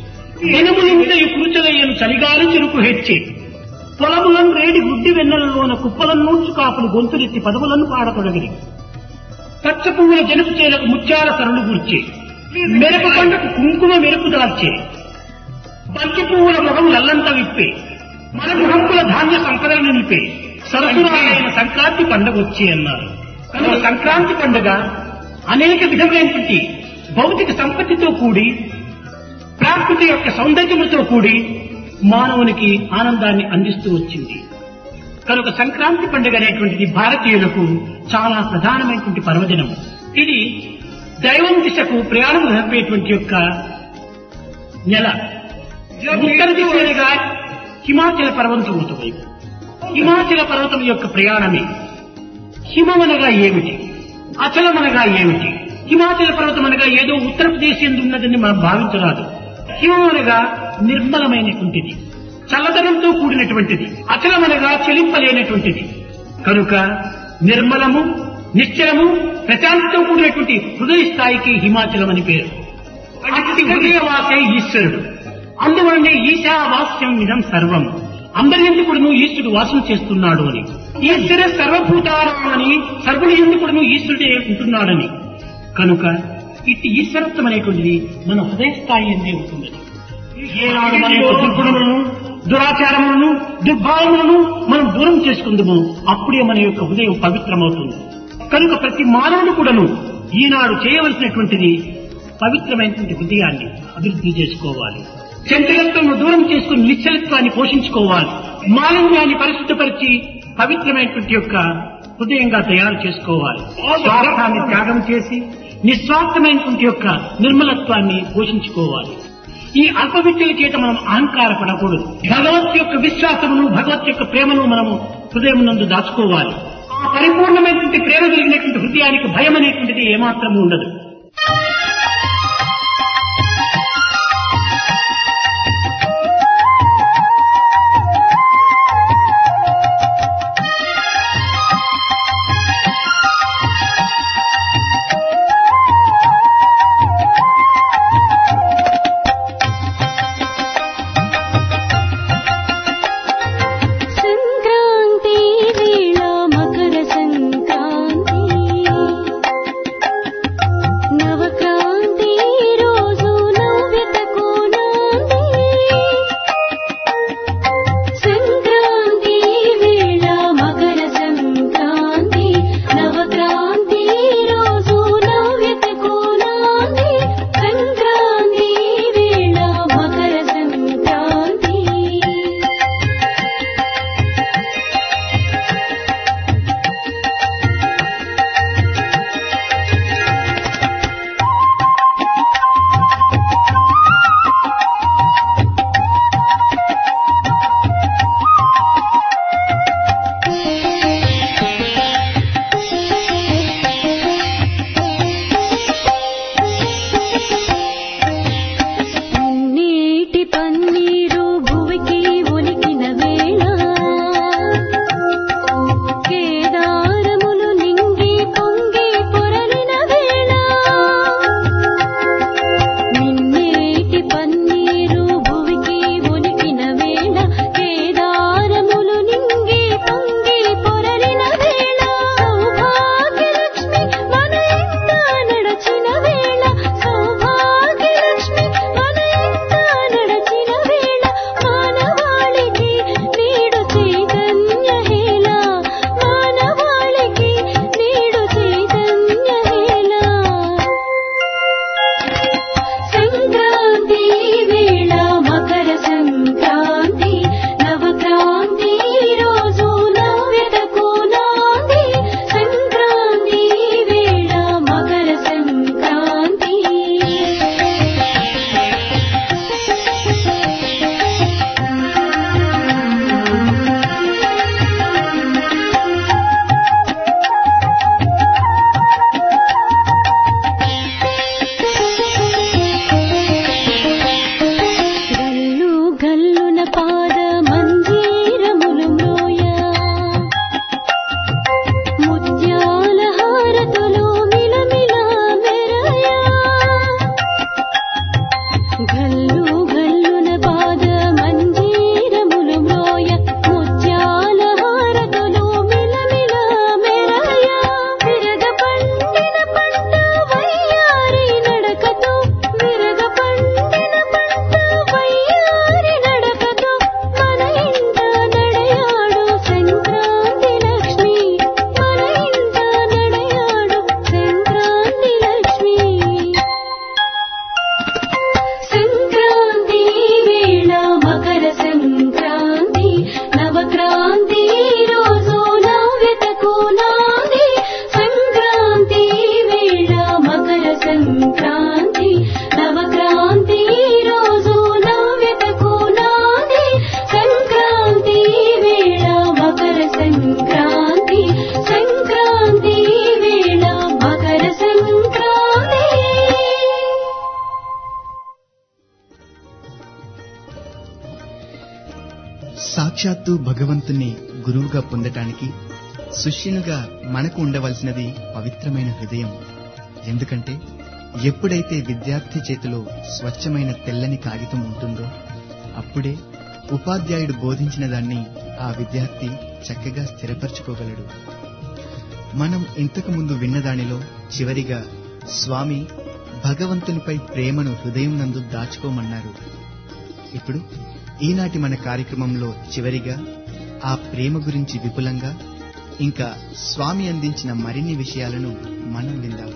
దినము నింద కురుచలయ్యను చలిగాలి చెరుకు హెచ్చే పొలములను రేడి గుడ్డి వెన్నెలలోన కుప్పలను నూర్చు కాపులు గొంతులెత్తి పదవులను పాడతొడగిరి పచ్చ పువ్వుల జనపు చేలకు ముత్యాల సరళు గుర్చే మెరపు పంటకు కుంకుమ మెరుపు దాల్చే బంతి పువ్వుల మొహం నల్లంత విప్పే మన ముహంకుల ధాన్య సంపదలు నిలిపే సరసురాలైన సంక్రాంతి పండుగ వచ్చి అన్నారు కనుక సంక్రాంతి పండుగ అనేక విధమైనటువంటి భౌతిక సంపత్తితో కూడి ప్రాకృతి యొక్క సౌందర్యముతో కూడి మానవునికి ఆనందాన్ని అందిస్తూ వచ్చింది కనుక సంక్రాంతి పండుగ అనేటువంటిది భారతీయులకు చాలా ప్రధానమైనటువంటి పర్వదినం ఇది దైవం దిశకు ప్రయాణం జరిపేటువంటి యొక్క నెల ఉత్తర దిశగా హిమాచల పర్వతం వైపు హిమాచల పర్వతం యొక్క ప్రయాణమే హిమమనగా ఏమిటి అచలమనగా ఏమిటి హిమాచల పర్వతం అనగా ఏదో ఉత్తరప్రదేశ్ ఎందు ఉన్నదని మనం భావించరాదు హిమమనగా నిర్మలమైనటువంటిది చల్లదనంతో కూడినటువంటిది అచలమనగా చెలింపలేనటువంటిది కనుక నిర్మలము నిశ్చలము ప్రశాంతితో కూడినటువంటి హృదయ స్థాయికి హిమాచలం అని పేరు అట్టి హృదయవాసే ఈశ్వరుడు అందువలనే ఈశావాస్యం ఇదం సర్వం అందరి ఎందుకుడును ఈశ్వరుడు వాసన చేస్తున్నాడు అని ఈశ్వర సర్వభూతానం అని సర్వుడు ఎందుకుడును ఈశ్వరుడే ఉంటున్నాడని కనుక ఇట్టి ఈశ్వరత్వం అనేటువంటిది మన హృదయ స్థాయి ఎందే ఉంటుంది ఏనాడు మన యొక్క దుర్గుణములను దురాచారములను దుర్భావములను మనం దూరం చేసుకుందాము అప్పుడే మన యొక్క హృదయం పవిత్రమవుతుంది కనుక ప్రతి మానవుడు కూడాను ఈనాడు చేయవలసినటువంటిది పవిత్రమైనటువంటి హృదయాన్ని అభివృద్ధి చేసుకోవాలి చంచలత్వం దూరం చేసుకుని నిశ్చలత్వాన్ని పోషించుకోవాలి మాలిన్యాన్ని పరిశుద్ధపరిచి పవిత్రమైనటువంటి యొక్క హృదయంగా తయారు చేసుకోవాలి స్వార్థాన్ని త్యాగం చేసి నిస్వార్థమైనటువంటి యొక్క నిర్మలత్వాన్ని పోషించుకోవాలి ఈ అల్ప విద్యల చేత మనం అహంకారపడకూడదు భగవత్ యొక్క విశ్వాసమును భగవత్ యొక్క ప్రేమను మనము హృదయం నందు దాచుకోవాలి ఆ పరిపూర్ణమైనటువంటి ప్రేమ కలిగినటువంటి హృదయానికి భయం అనేటువంటిది ఏమాత్రము ఉండదు సాక్షాత్తు భగవంతుని గురువుగా పొందటానికి శిష్యునిగా మనకు ఉండవలసినది పవిత్రమైన హృదయం ఎందుకంటే ఎప్పుడైతే విద్యార్థి చేతిలో స్వచ్ఛమైన తెల్లని కాగితం ఉంటుందో అప్పుడే ఉపాధ్యాయుడు బోధించిన దాన్ని ఆ విద్యార్థి చక్కగా స్థిరపరచుకోగలడు మనం ఇంతకు ముందు విన్న దానిలో చివరిగా స్వామి భగవంతునిపై ప్రేమను హృదయం నందు దాచుకోమన్నారు ఇప్పుడు ఈనాటి మన కార్యక్రమంలో చివరిగా ఆ ప్రేమ గురించి విపులంగా ఇంకా స్వామి అందించిన మరిన్ని విషయాలను మనం విందాం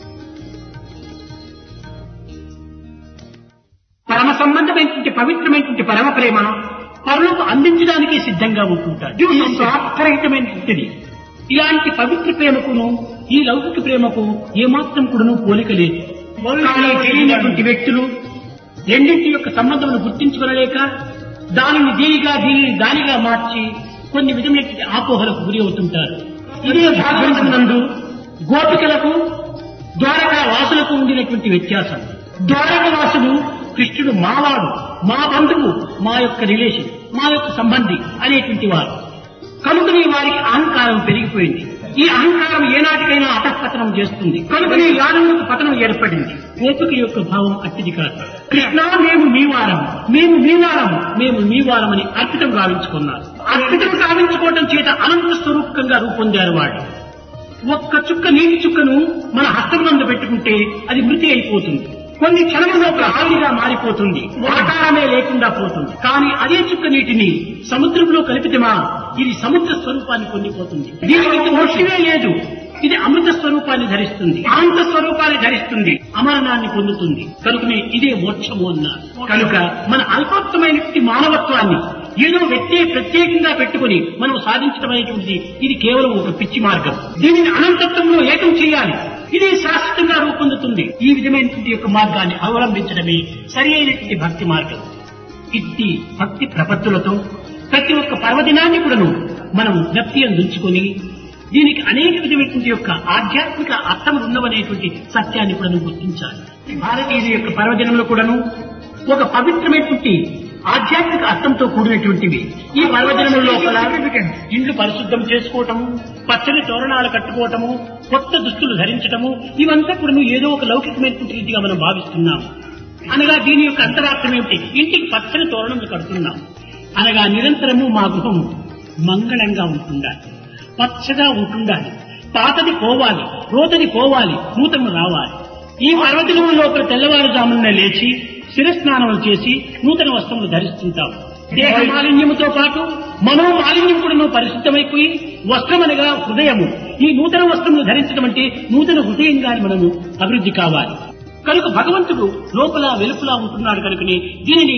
పరమ సంబంధమైనటువంటి పవిత్రమైనటువంటి పరమ ప్రేమ పరులకు అందించడానికి సిద్ధంగా ఉంటుంటారు ఇది స్వార్థరహితమైనటువంటిది ఇలాంటి పవిత్ర ప్రేమకును ఈ లౌకిక ప్రేమకు ఏమాత్రం కూడాను పోలిక లేదు కానీ తెలియనటువంటి వ్యక్తులు రెండింటి యొక్క సంబంధమును గుర్తించుకోలేక దానిని దీనిగా దీనిని దానిగా మార్చి కొన్ని విధమైనటువంటి ఆపోహలకు గురి అవుతుంటారు ఇదే భాగవతం నందు గోపికలకు ద్వారకా వాసులకు ఉండినటువంటి వ్యత్యాసం ద్వారక వాసులు కృష్ణుడు మావాడు మా బంధువు మా యొక్క రిలేషన్ మా యొక్క సంబంధి అనేటువంటి వారు కనుకనే వారికి అహంకారం పెరిగిపోయింది ఈ అహంకారం ఏనాటికైనా అతఃపతనం చేస్తుంది కనుకనే యాదవులకు పతనం ఏర్పడింది గోపిక యొక్క భావం అట్టిది కాదు కృష్ణ మేము మీ వారం మేము మీ వారం మేము మీ వారం అని అర్పితం గావించుకున్నారు అర్పితం గావించుకోవడం చేత అనంత స్వరూపకంగా రూపొందారు వాళ్ళు ఒక్క చుక్క నీటి చుక్కను మన హస్తం నందు పెట్టుకుంటే అది మృతి అయిపోతుంది కొన్ని క్షణముల లోపల ఆవిరిగా మారిపోతుంది ఆకారమే లేకుండా పోతుంది కానీ అదే చుక్క నీటిని సముద్రంలో కలిపితమా ఇది సముద్ర స్వరూపాన్ని పొందిపోతుంది దీనికి మోక్షమే లేదు ఇది అమృత స్వరూపాన్ని ధరిస్తుంది అనంత స్వరూపాన్ని ధరిస్తుంది అమరణాన్ని పొందుతుంది కనుకనే ఇదే మోక్షము అన్నారు కనుక మన అల్పోక్తమైనటువంటి మానవత్వాన్ని ఏదో వ్యక్తి ప్రత్యేకంగా పెట్టుకుని మనం సాధించడం అనేటువంటిది ఇది కేవలం ఒక పిచ్చి మార్గం దీనిని అనంతత్వంలో ఏకం చేయాలి ఇది శాశ్వతంగా రూపొందుతుంది ఈ విధమైనటువంటి యొక్క మార్గాన్ని అవలంబించడమే సరి అయినటువంటి భక్తి మార్గం ఇట్టి భక్తి ప్రపత్తులతో ప్రతి ఒక్క పర్వదినాన్ని కూడాను మనం జ్ఞప్తి అందించుకొని దీనికి అనేక విధమైనటువంటి యొక్క ఆధ్యాత్మిక అర్థం ఉన్నవనేటువంటి సత్యాన్ని కూడా గుర్తించాలి భారతీయుల యొక్క పర్వదినంలో కూడాను ఒక పవిత్రమైనటువంటి ఆధ్యాత్మిక అర్థంతో కూడినటువంటివి ఈ పర్వదినం లోపల ఇండ్లు పరిశుద్ధం చేసుకోవటము పచ్చని తోరణాలు కట్టుకోవటము కొత్త దుస్తులు ధరించటము ఇవంతా కూడా ఏదో ఒక లౌకికమైనటువంటి రీతిగా మనం భావిస్తున్నాము అనగా దీని యొక్క అంతరార్థం ఏమిటి ఇంటికి పచ్చని తోరణములు కడుతున్నాం అనగా నిరంతరము మా గృహం మంగళంగా ఉంటుండాలి పచ్చగా ఉంటుండాలి పాతది పోవాలి రోతది పోవాలి నూతనం రావాలి ఈ పర్వదినం లోపల తెల్లవారుజామున లేచి శిరస్నానములు చేసి నూతన వస్త్రములు ధరిస్తుంటాం దేహ మాలిన్యముతో పాటు మనో మాలిన్యం కూడా పరిశుద్ధమైపోయి వస్త్రమనగా హృదయము ఈ నూతన వస్త్రములు ధరించడం అంటే నూతన హృదయంగా మనము అభివృద్ధి కావాలి కనుక భగవంతుడు లోపల వెలుపల ఉంటున్నాడు కనుకని దీనిని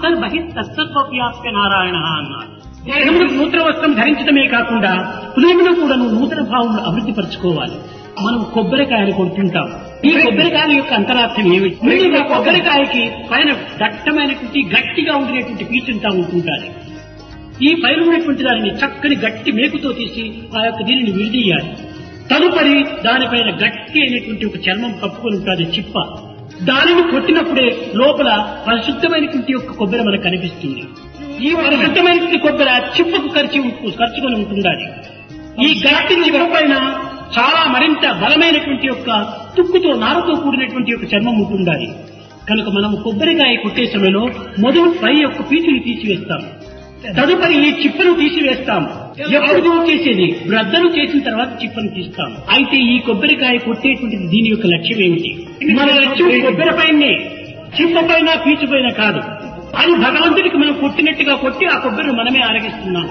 అంతర్బహిస్తత్వవ్యాప్య నారాయణ అన్నాడు దేహములకు నూతన వస్త్రం ధరించడమే కాకుండా హృదయంలో కూడా నూతన భావములు అభివృద్ధి పరచుకోవాలి మనం కొబ్బరికాయలు కొడుతుంటాం ఈ కొబ్బరికాయల యొక్క అంతరార్థం ఏమిటి ముందుగా కొబ్బరికాయకి పైన దట్టమైనటువంటి గట్టిగా ఉండినటువంటి పీచుంటా ఉంటుంటారు ఈ పైన ఉన్నటువంటి దానిని చక్కని గట్టి మేకుతో తీసి ఆ యొక్క దీనిని విడిదీయాలి తదుపరి దానిపైన గట్టి అయినటువంటి ఒక చర్మం కప్పుకొని ఉంటుంది చిప్ప దానిని కొట్టినప్పుడే లోపల పరిశుద్ధమైనటువంటి యొక్క కొబ్బరి మనకు కనిపిస్తుంది ఈ పరిశుద్ధమైనటువంటి కొబ్బరి చిప్పకు ఖర్చు ఖర్చుకొని ఉంటుండాలి ఈ గట్టి చిప్పపైన చాలా మరింత బలమైనటువంటి యొక్క తుక్కుతో నారతో కూడినటువంటి యొక్క చర్మం ఉంటుండాలి కనుక మనం కొబ్బరికాయ కొట్టే సమయంలో మొదలు పై యొక్క పీచుని తీసివేస్తాం తదుపరి ఈ చిప్పను తీసివేస్తాం ఎప్పుడు చేసేది బ్రద్దలు చేసిన తర్వాత చిప్పను తీస్తాం అయితే ఈ కొబ్బరికాయ కొట్టేటువంటిది దీని యొక్క లక్ష్యం ఏమిటి మన లక్ష్యం కొబ్బరి పైనే చిప్ప పైన పీచు పైన కాదు అది భగవంతుడికి మనం కొట్టినట్టుగా కొట్టి ఆ కొబ్బరిని మనమే ఆరగిస్తున్నాం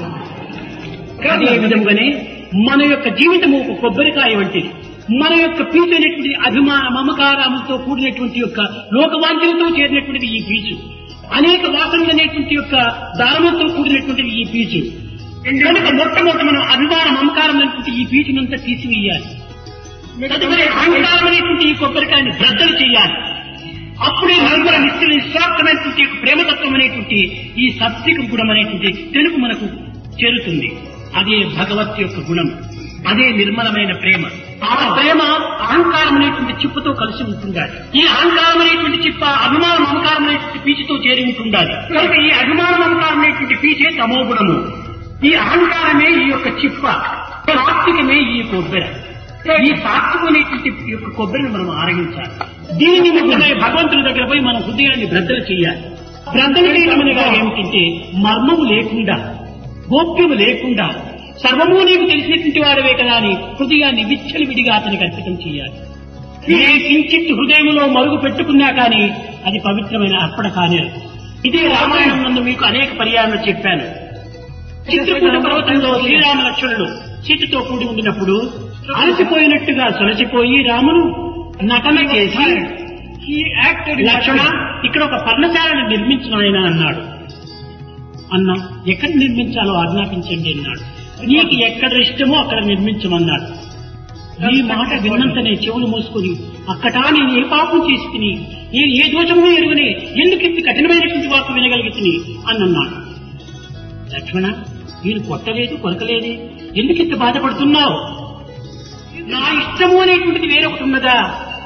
అదే విధంగానే మన యొక్క జీవితము ఒక కొబ్బరికాయ వంటిది మన యొక్క పీచు అనేటువంటి అభిమాన మమకారముతో కూడినటువంటి యొక్క లోకవాంఛలతో చేరినటువంటిది ఈ పీచు అనేక వాసనలు అనేటువంటి యొక్క దారములతో కూడినటువంటిది ఈ పీచు కనుక మొట్టమొదటి మనం అభిమాన మమకారం అనేటువంటి ఈ పీచునంతా తీసివేయాలి తదుపరి అహంకారం అనేటువంటి ఈ కొబ్బరికాయని బ్రద్దలు చేయాలి అప్పుడే నలుగుర నిత్య నిస్వార్థమైనటువంటి యొక్క ప్రేమతత్వం అనేటువంటి ఈ సత్విక గుణం అనేటువంటి తెలుగు మనకు చేరుతుంది అదే భగవత్ యొక్క గుణం అదే నిర్మలమైన ప్రేమ ఆ ప్రేమ అహంకారం అనేటువంటి చిప్పుతో కలిసి ఉంటుండాలి ఈ అహంకారం అనేటువంటి చిప్ప అభిమాన మమకారం అనేటువంటి పీచుతో చేరి ఉంటుండాలి కనుక ఈ అభిమాన మమకారం అనేటువంటి పీచే తమోగుణము ఈ అహంకారమే ఈ యొక్క చిప్ప సాత్వికమే ఈ కొబ్బరి ఈ సాత్వికమైనటువంటి ఈ యొక్క కొబ్బరిని మనం ఆరగించాలి దీని నిమిత్తమై భగవంతుని దగ్గర పోయి మన హృదయాన్ని బ్రద్దలు చేయాలి బ్రద్దలు చేయడం అనగా ఏమిటంటే మర్మము లేకుండా గోప్యము లేకుండా సర్వము నీకు తెలిసినటువంటి వాడవే కదా అని హృదయాన్ని విచ్చలివిడిగా అతనికి అర్పితం చేయాలి ఏ కించిత్ హృదయంలో మరుగు పెట్టుకున్నా కానీ అది పవిత్రమైన అర్పణ కానేరు ఇదే రామాయణం నందు మీకు అనేక పర్యాయాలు చెప్పాను చిత్రకూట పర్వతంలో శ్రీరామ లక్ష్మణుడు సీతతో కూడి ఉండినప్పుడు అలసిపోయినట్టుగా సొలసిపోయి రాముడు నటన చేసి లక్ష్మణ ఇక్కడ ఒక పర్ణశాలను నిర్మించిన ఆయన అన్నాడు అన్న ఎక్కడ నిర్మించాలో ఆజ్ఞాపించండి అన్నాడు నీకు ఎక్కడ ఇష్టమో అక్కడ నిర్మించమన్నాడు ఈ మాట విన్నంతనే చెవులు మూసుకుని అక్కటా నేను ఏ పాపం చేసి తిని నేను ఏ దోషము ఎరుగుని ఎందుకు ఇంత కఠినమైనటువంటి వాకు వినగలిగి తిని అని అన్నాడు లక్ష్మణ నేను కొట్టలేదు కొరకలేదు ఎందుకు ఇంత బాధపడుతున్నావు నా ఇష్టము అనేటువంటిది వేరొకటి ఉన్నదా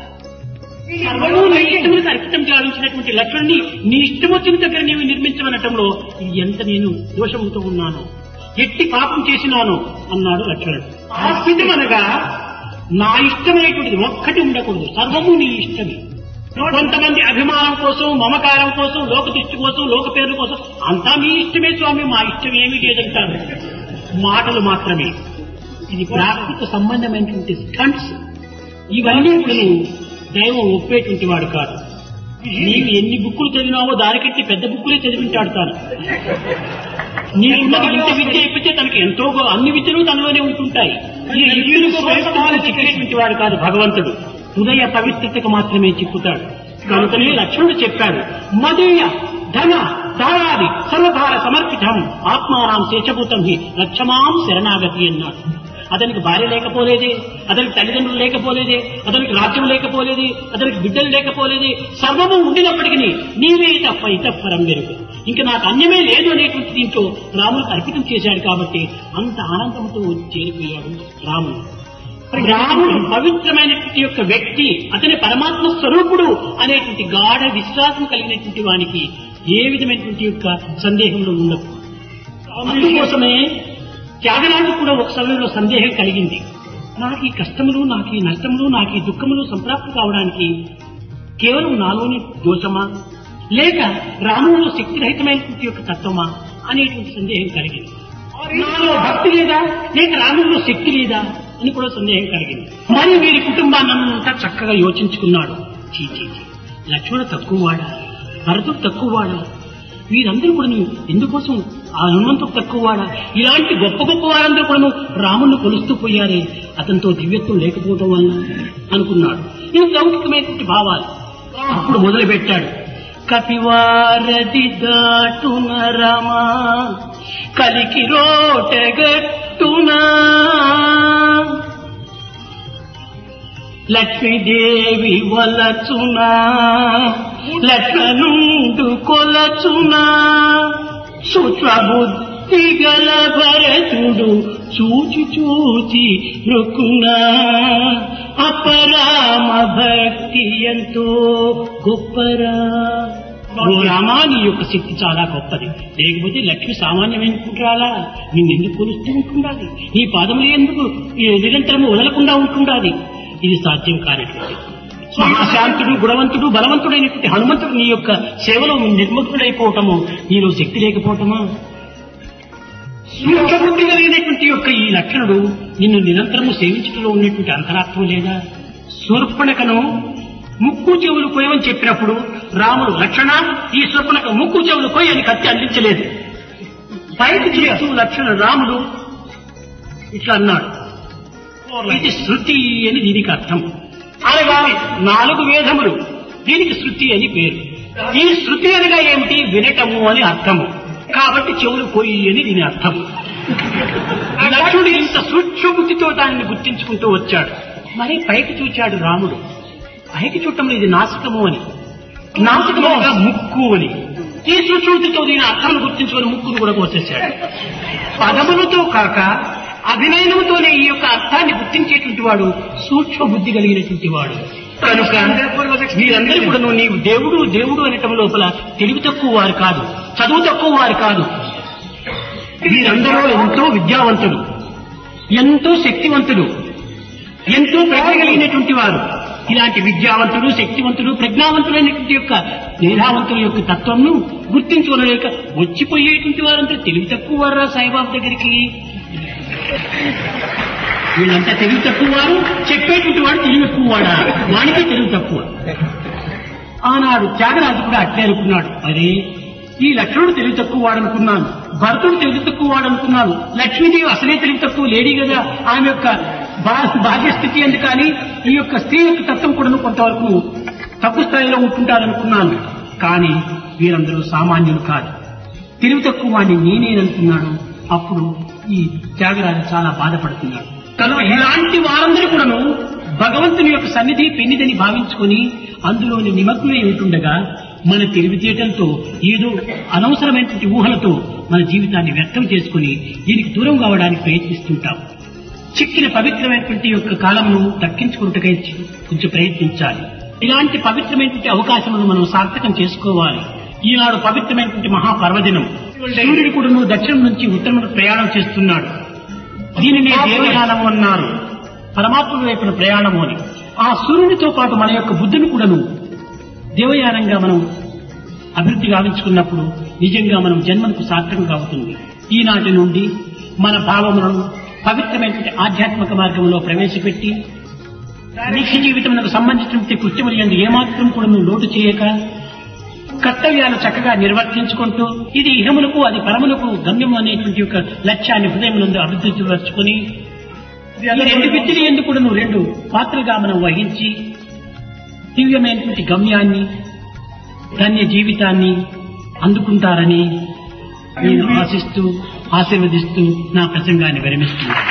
సర్వము నీ ఇష్టములకు అర్పితం గావించినటువంటి లక్ష్మణ్ణి నీ ఇష్టం వచ్చిన దగ్గర నీవు నిర్మించమనటంలో ఇది ఎంత నేను దోషముతో ఉన్నాను ఎట్టి పాపం చేసినాను అన్నాడు లక్ష్మణుడు ఆ స్థితి అనగా నా ఇష్టమైనటువంటిది ఒక్కటి ఉండకూడదు సర్వము నీ ఇష్టమే కొంతమంది అభిమానం కోసం మమకారం కోసం లోక దృష్టి కోసం లోక పేర్ల కోసం అంతా మీ ఇష్టమే స్వామి మా ఇష్టం ఏమీ లేదంటారు మాటలు మాత్రమే ఇది ప్రాకృత సంబంధమైనటువంటి స్టంట్స్ ఇవన్నీ ఇప్పుడు దైవం ఒప్పేటువంటి వాడు కాదు నీవు ఎన్ని బుక్కులు చదివినావో దానికంటే పెద్ద బుక్కులే చదివింటాడు తాను నీకున్నది ఇంత విద్య ఇప్పితే తనకి ఎంతో గొ- అన్ని విద్యలు తనలోనే ఉంటుంటాయి ఈ విద్యలకు వైభవాలు చిక్కేటువంటి వాడు కాదు భగవంతుడు హృదయ పవిత్రతకు మాత్రమే చిక్కుతాడు కనుకనే లక్ష్మణుడు చెప్పాడు మదీయ ధన దారాది సర్వభార సమర్పితం ఆత్మానాం శేషభూతం హి లక్ష్మాం శరణాగతి అన్నాడు అతనికి భార్య లేకపోలేదే అతనికి తల్లిదండ్రులు లేకపోలేదే అతనికి రాజ్యం లేకపోలేదే అతనికి బిడ్డలు లేకపోలేదే సర్వము ఉండినప్పటికీ నీవే తప్ప ఇతప్పరం మెరుగు ఇంకా నాకు అన్యమే లేదు అనేటువంటి దీంట్లో రాములకు అర్పితం చేశాడు కాబట్టి అంత ఆనందంతో చేరిపోయాడు రాముడు రాముడు పవిత్రమైనటువంటి యొక్క వ్యక్తి అతని పరమాత్మ స్వరూపుడు అనేటువంటి గాఢ విశ్వాసం కలిగినటువంటి వానికి ఏ విధమైనటువంటి యొక్క సందేహంలో ఉండదు అందుకోసమే త్యాగరాజు కూడా ఒక సమయంలో సందేహం కలిగింది నాకు ఈ కష్టములు నాకు ఈ నష్టములు నాకు ఈ దుఃఖములు సంప్రాప్తి కావడానికి కేవలం నాలోని దోషమా లేక రాములో శక్తిరహితమైనటువంటి యొక్క తత్వమా అనేటువంటి సందేహం కలిగింది నాలో భక్తి లేదా లేక రాముల్లో శక్తి లేదా అని కూడా సందేహం కలిగింది మరి వీరి కుటుంబాన్నంతా చక్కగా యోచించుకున్నాడు చీ చీ చీ. లక్ష్మణ తక్కువ వాడా భరతుడు తక్కువ వాడా వీరందరూ కూడా ఎందుకోసం ఆ హనుమంతుడు తక్కువ వాడా ఇలాంటి గొప్ప గొప్ప వారందరూ కూడా రాముణ్ణి కొలుస్తూ పోయారే అతనితో దివ్యత్వం లేకపోవడం వల్ల అనుకున్నాడు ఇది లౌకికమైనటువంటి భావాలు అప్పుడు మొదలు పెట్టాడు కపివారది దాటున రమా కలికి రోటగట్టునా లక్ష్మీదేవి వలచునా లక్ష్మణుండు కొలచునా సూక్ష్మబుద్ధి గల భరతుడు చూచి చూచి రుకునా అపరామ భక్తి ఎంతో గొప్పరా ఓ రామా నీ యొక్క శక్తి చాలా గొప్పది లేకపోతే లక్ష్మి సామాన్యమైనకుంటారా నిన్ను ఎందుకు కొలుస్తూ ఉంటుండాలి నీ పాదములు ఎందుకు ఈ నిరంతరము వదలకుండా ఉంటుండాలి ఇది సాధ్యం కానిటువంటి శాంతుడు గుణవంతుడు బలవంతుడైనటువంటి హనుమంతుడు నీ యొక్క సేవలో నిర్ముక్తుడైపోవటము నీలో శక్తి లేకపోవటమా సూక్ష్మబుద్ధి కలిగినటువంటి యొక్క ఈ లక్షణుడు నిన్ను నిరంతరము సేవించడంలో ఉన్నటువంటి అంతరాత్మ లేదా శూర్పణకను ముక్కు చెవులు కోయమని చెప్పినప్పుడు రాముడు లక్షణ ఈ శూర్పణక ముక్కు చెవులు కోయి అని కత్తి అందించలేదు పైకి చేస్తూ లక్షణ రాముడు ఇట్లా అన్నాడు ఇది శృతి అని దీనికి అర్థం అనగా నాలుగు వేదములు దీనికి శృతి అని పేరు ఈ శృతి అనగా ఏమిటి వినటము అని అర్థము కాబట్టి చెవులు పోయి అని దీని అర్థం లక్ష్మణుడు ఇంత సూక్ష్మబుద్ధితో దానిని గుర్తించుకుంటూ వచ్చాడు మరి పైకి చూచాడు రాముడు పైకి చూడటం ఇది నాసికము అని నాసికము అనగా ముక్కు అని ఈ సూక్ష్మబుద్ధితో దీని అర్థాన్ని గుర్తించుకొని ముక్కును కూడా కోసేశాడు పదములతో కాక అభినయనంతోనే ఈ యొక్క అర్థాన్ని గుర్తించేటువంటి వాడు సూక్ష్మ బుద్ధి కలిగినటువంటి వాడు కనుక మీరందరూ కూడా నీవు దేవుడు దేవుడు అనటం లోపల తెలివి తక్కువ వారు కాదు చదువు తక్కువ వారు కాదు వీరందరూ ఎంతో విద్యావంతులు ఎంతో శక్తివంతులు ఎంతో ప్రజ్ఞ కలిగినటువంటి వారు ఇలాంటి విద్యావంతులు శక్తివంతులు ప్రజ్ఞావంతులైనటువంటి యొక్క మేధావంతుల యొక్క తత్వంను గుర్తించుకోలేక వచ్చిపోయేటువంటి వారంతా తెలివి తక్కువ వారా సాయిబాబు దగ్గరికి వీళ్ళంతా తెలివి తక్కువ వారు చెప్పేటువంటి వాడు తెలివి ఎక్కువ వాడా వాడికి తెలివి తక్కువ ఆనాడు త్యాగరాజు కూడా అట్లే అనుకున్నాడు అరే ఈ లక్ష్మణుడు తెలివి తక్కువ వాడనుకున్నాను భరతుడు తెలివి తక్కువ వాడనుకున్నాను లక్ష్మీదేవి అసలే తెలివి తక్కువ లేడీ కదా ఆమె యొక్క భా- భాగ్యస్థితి ఎందుకు కానీ ఈ యొక్క స్త్రీ యొక్క తత్వం కూడా కొంతవరకు తక్కువ స్థాయిలో ఉంటుంటారనుకున్నాను కానీ వీరందరూ సామాన్యులు కాదు తెలివి తక్కువ వాడిని నేనేననుకున్నాడు అప్పుడు ఈ త్యాగరాజు చాలా బాధపడుతున్నాడు కనుక ఇలాంటి వారందరూ కూడాను భగవంతుని యొక్క సన్నిధి పెన్నిదని భావించుకొని అందులోని నిమగ్నమై ఉంటుండగా మన తెలివితేటలతో ఏదో అనవసరమైనటువంటి ఊహలతో మన జీవితాన్ని వ్యర్థం చేసుకుని దీనికి దూరం కావడానికి ప్రయత్నిస్తుంటాం చిక్కిన పవిత్రమైనటువంటి యొక్క కాలంను దక్కించుకుంటకై కొంచెం ప్రయత్నించాలి ఇలాంటి పవిత్రమైనటువంటి అవకాశములను మనం సార్థకం చేసుకోవాలి ఈనాడు పవిత్రమైనటువంటి మహాపర్వదినం సూర్యుడు కూడా దక్షిణం నుంచి ఉత్తరం ప్రయాణం చేస్తున్నాడు దీనినే దేవయానము అన్నారు పరమాత్మ వైపున ప్రయాణము అని ఆ సూర్యునితో పాటు మన యొక్క బుద్ధిని కూడాను దేవయానంగా మనం అభివృద్ధి గావించుకున్నప్పుడు నిజంగా మనం జన్మకు సార్థకంగా అవుతుంది ఈనాటి నుండి మన భావములను పవిత్రమైనటువంటి ఆధ్యాత్మిక మార్గంలో ప్రవేశపెట్టి నిత్య జీవితమునకు సంబంధించినటువంటి కృత్యములు ఎందు ఏమాత్రం కూడా నువ్వు లోటు చేయక కర్తవ్యాలు చక్కగా నిర్వర్తించుకుంటూ ఇది ఇహములకు అది పరములకు గమ్యం అనేటువంటి ఒక లక్ష్యాన్ని హృదయమునందు అభివృద్ధి పరుచుకొని ఈ రెండు విద్యలు ఎందుకు కూడా నువ్వు రెండు పాత్రగా మనం వహించి దివ్యమైనటువంటి గమ్యాన్ని ధన్య జీవితాన్ని అందుకుంటారని నేను ఆశిస్తూ ఆశీర్వదిస్తూ నా ప్రసంగాన్ని విరమిస్తున్నాను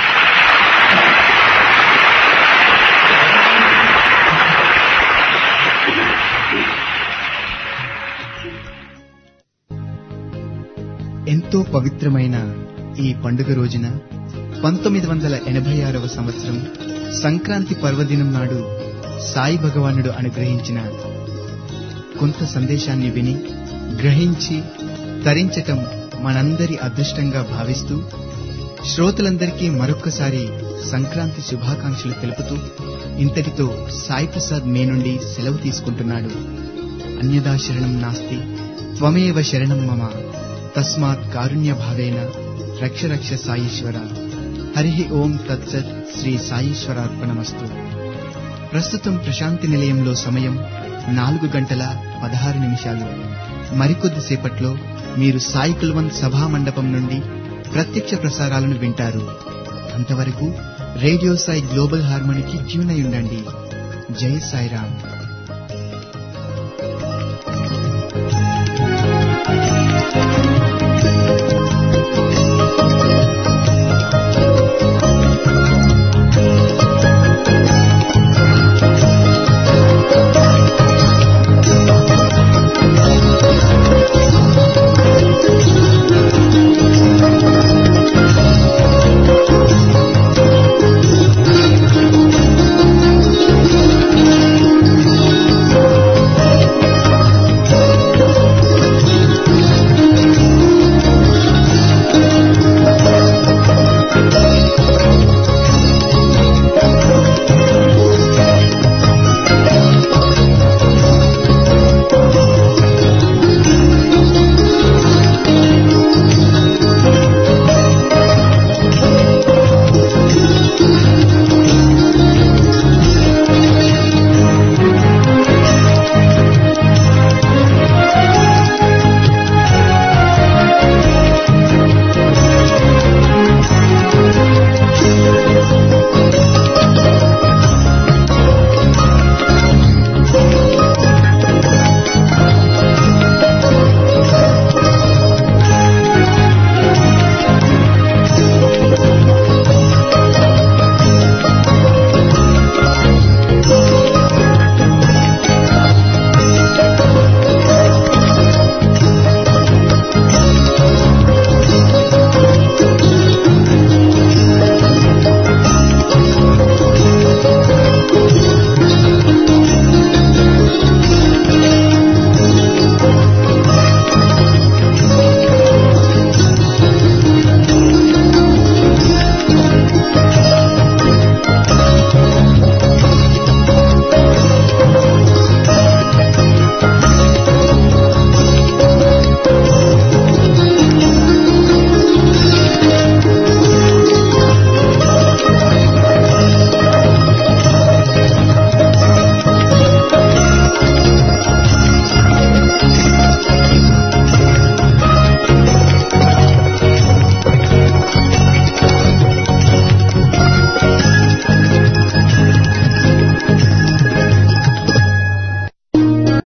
ఎంతో పవిత్రమైన ఈ పండుగ రోజున పంతొమ్మిది వందల ఎనభై ఆరవ సంవత్సరం సంక్రాంతి పర్వదినం నాడు సాయి భగవానుడు అనుగ్రహించిన కొంత సందేశాన్ని విని గ్రహించి తరించటం మనందరి అదృష్టంగా భావిస్తూ శ్రోతలందరికీ మరొక్కసారి సంక్రాంతి శుభాకాంక్షలు తెలుపుతూ ఇంతటితో సాయి ప్రసాద్ మే నుండి సెలవు తీసుకుంటున్నాడు అన్యదా శరణం నాస్తి త్వమేవ శరణం మమ తస్మాత్ కారుణ్య భావేన రక్ష రక్ష సాయీశ్వర హరి ఓం తత్సత్ శ్రీ సాయీశ్వరార్పణమస్తు ప్రస్తుతం ప్రశాంతి నిలయంలో సమయం నాలుగు గంటల పదహారు నిమిషాలు మరికొద్ది సేపట్లో మీరు సాయి కుల్వంత్ సభా మండపం నుండి ప్రత్యక్ష ప్రసారాలను వింటారు అంతవరకు రేడియో సాయి గ్లోబల్ హార్మోనికి ట్యూన్ అయి ఉండండి జై సాయిరామ్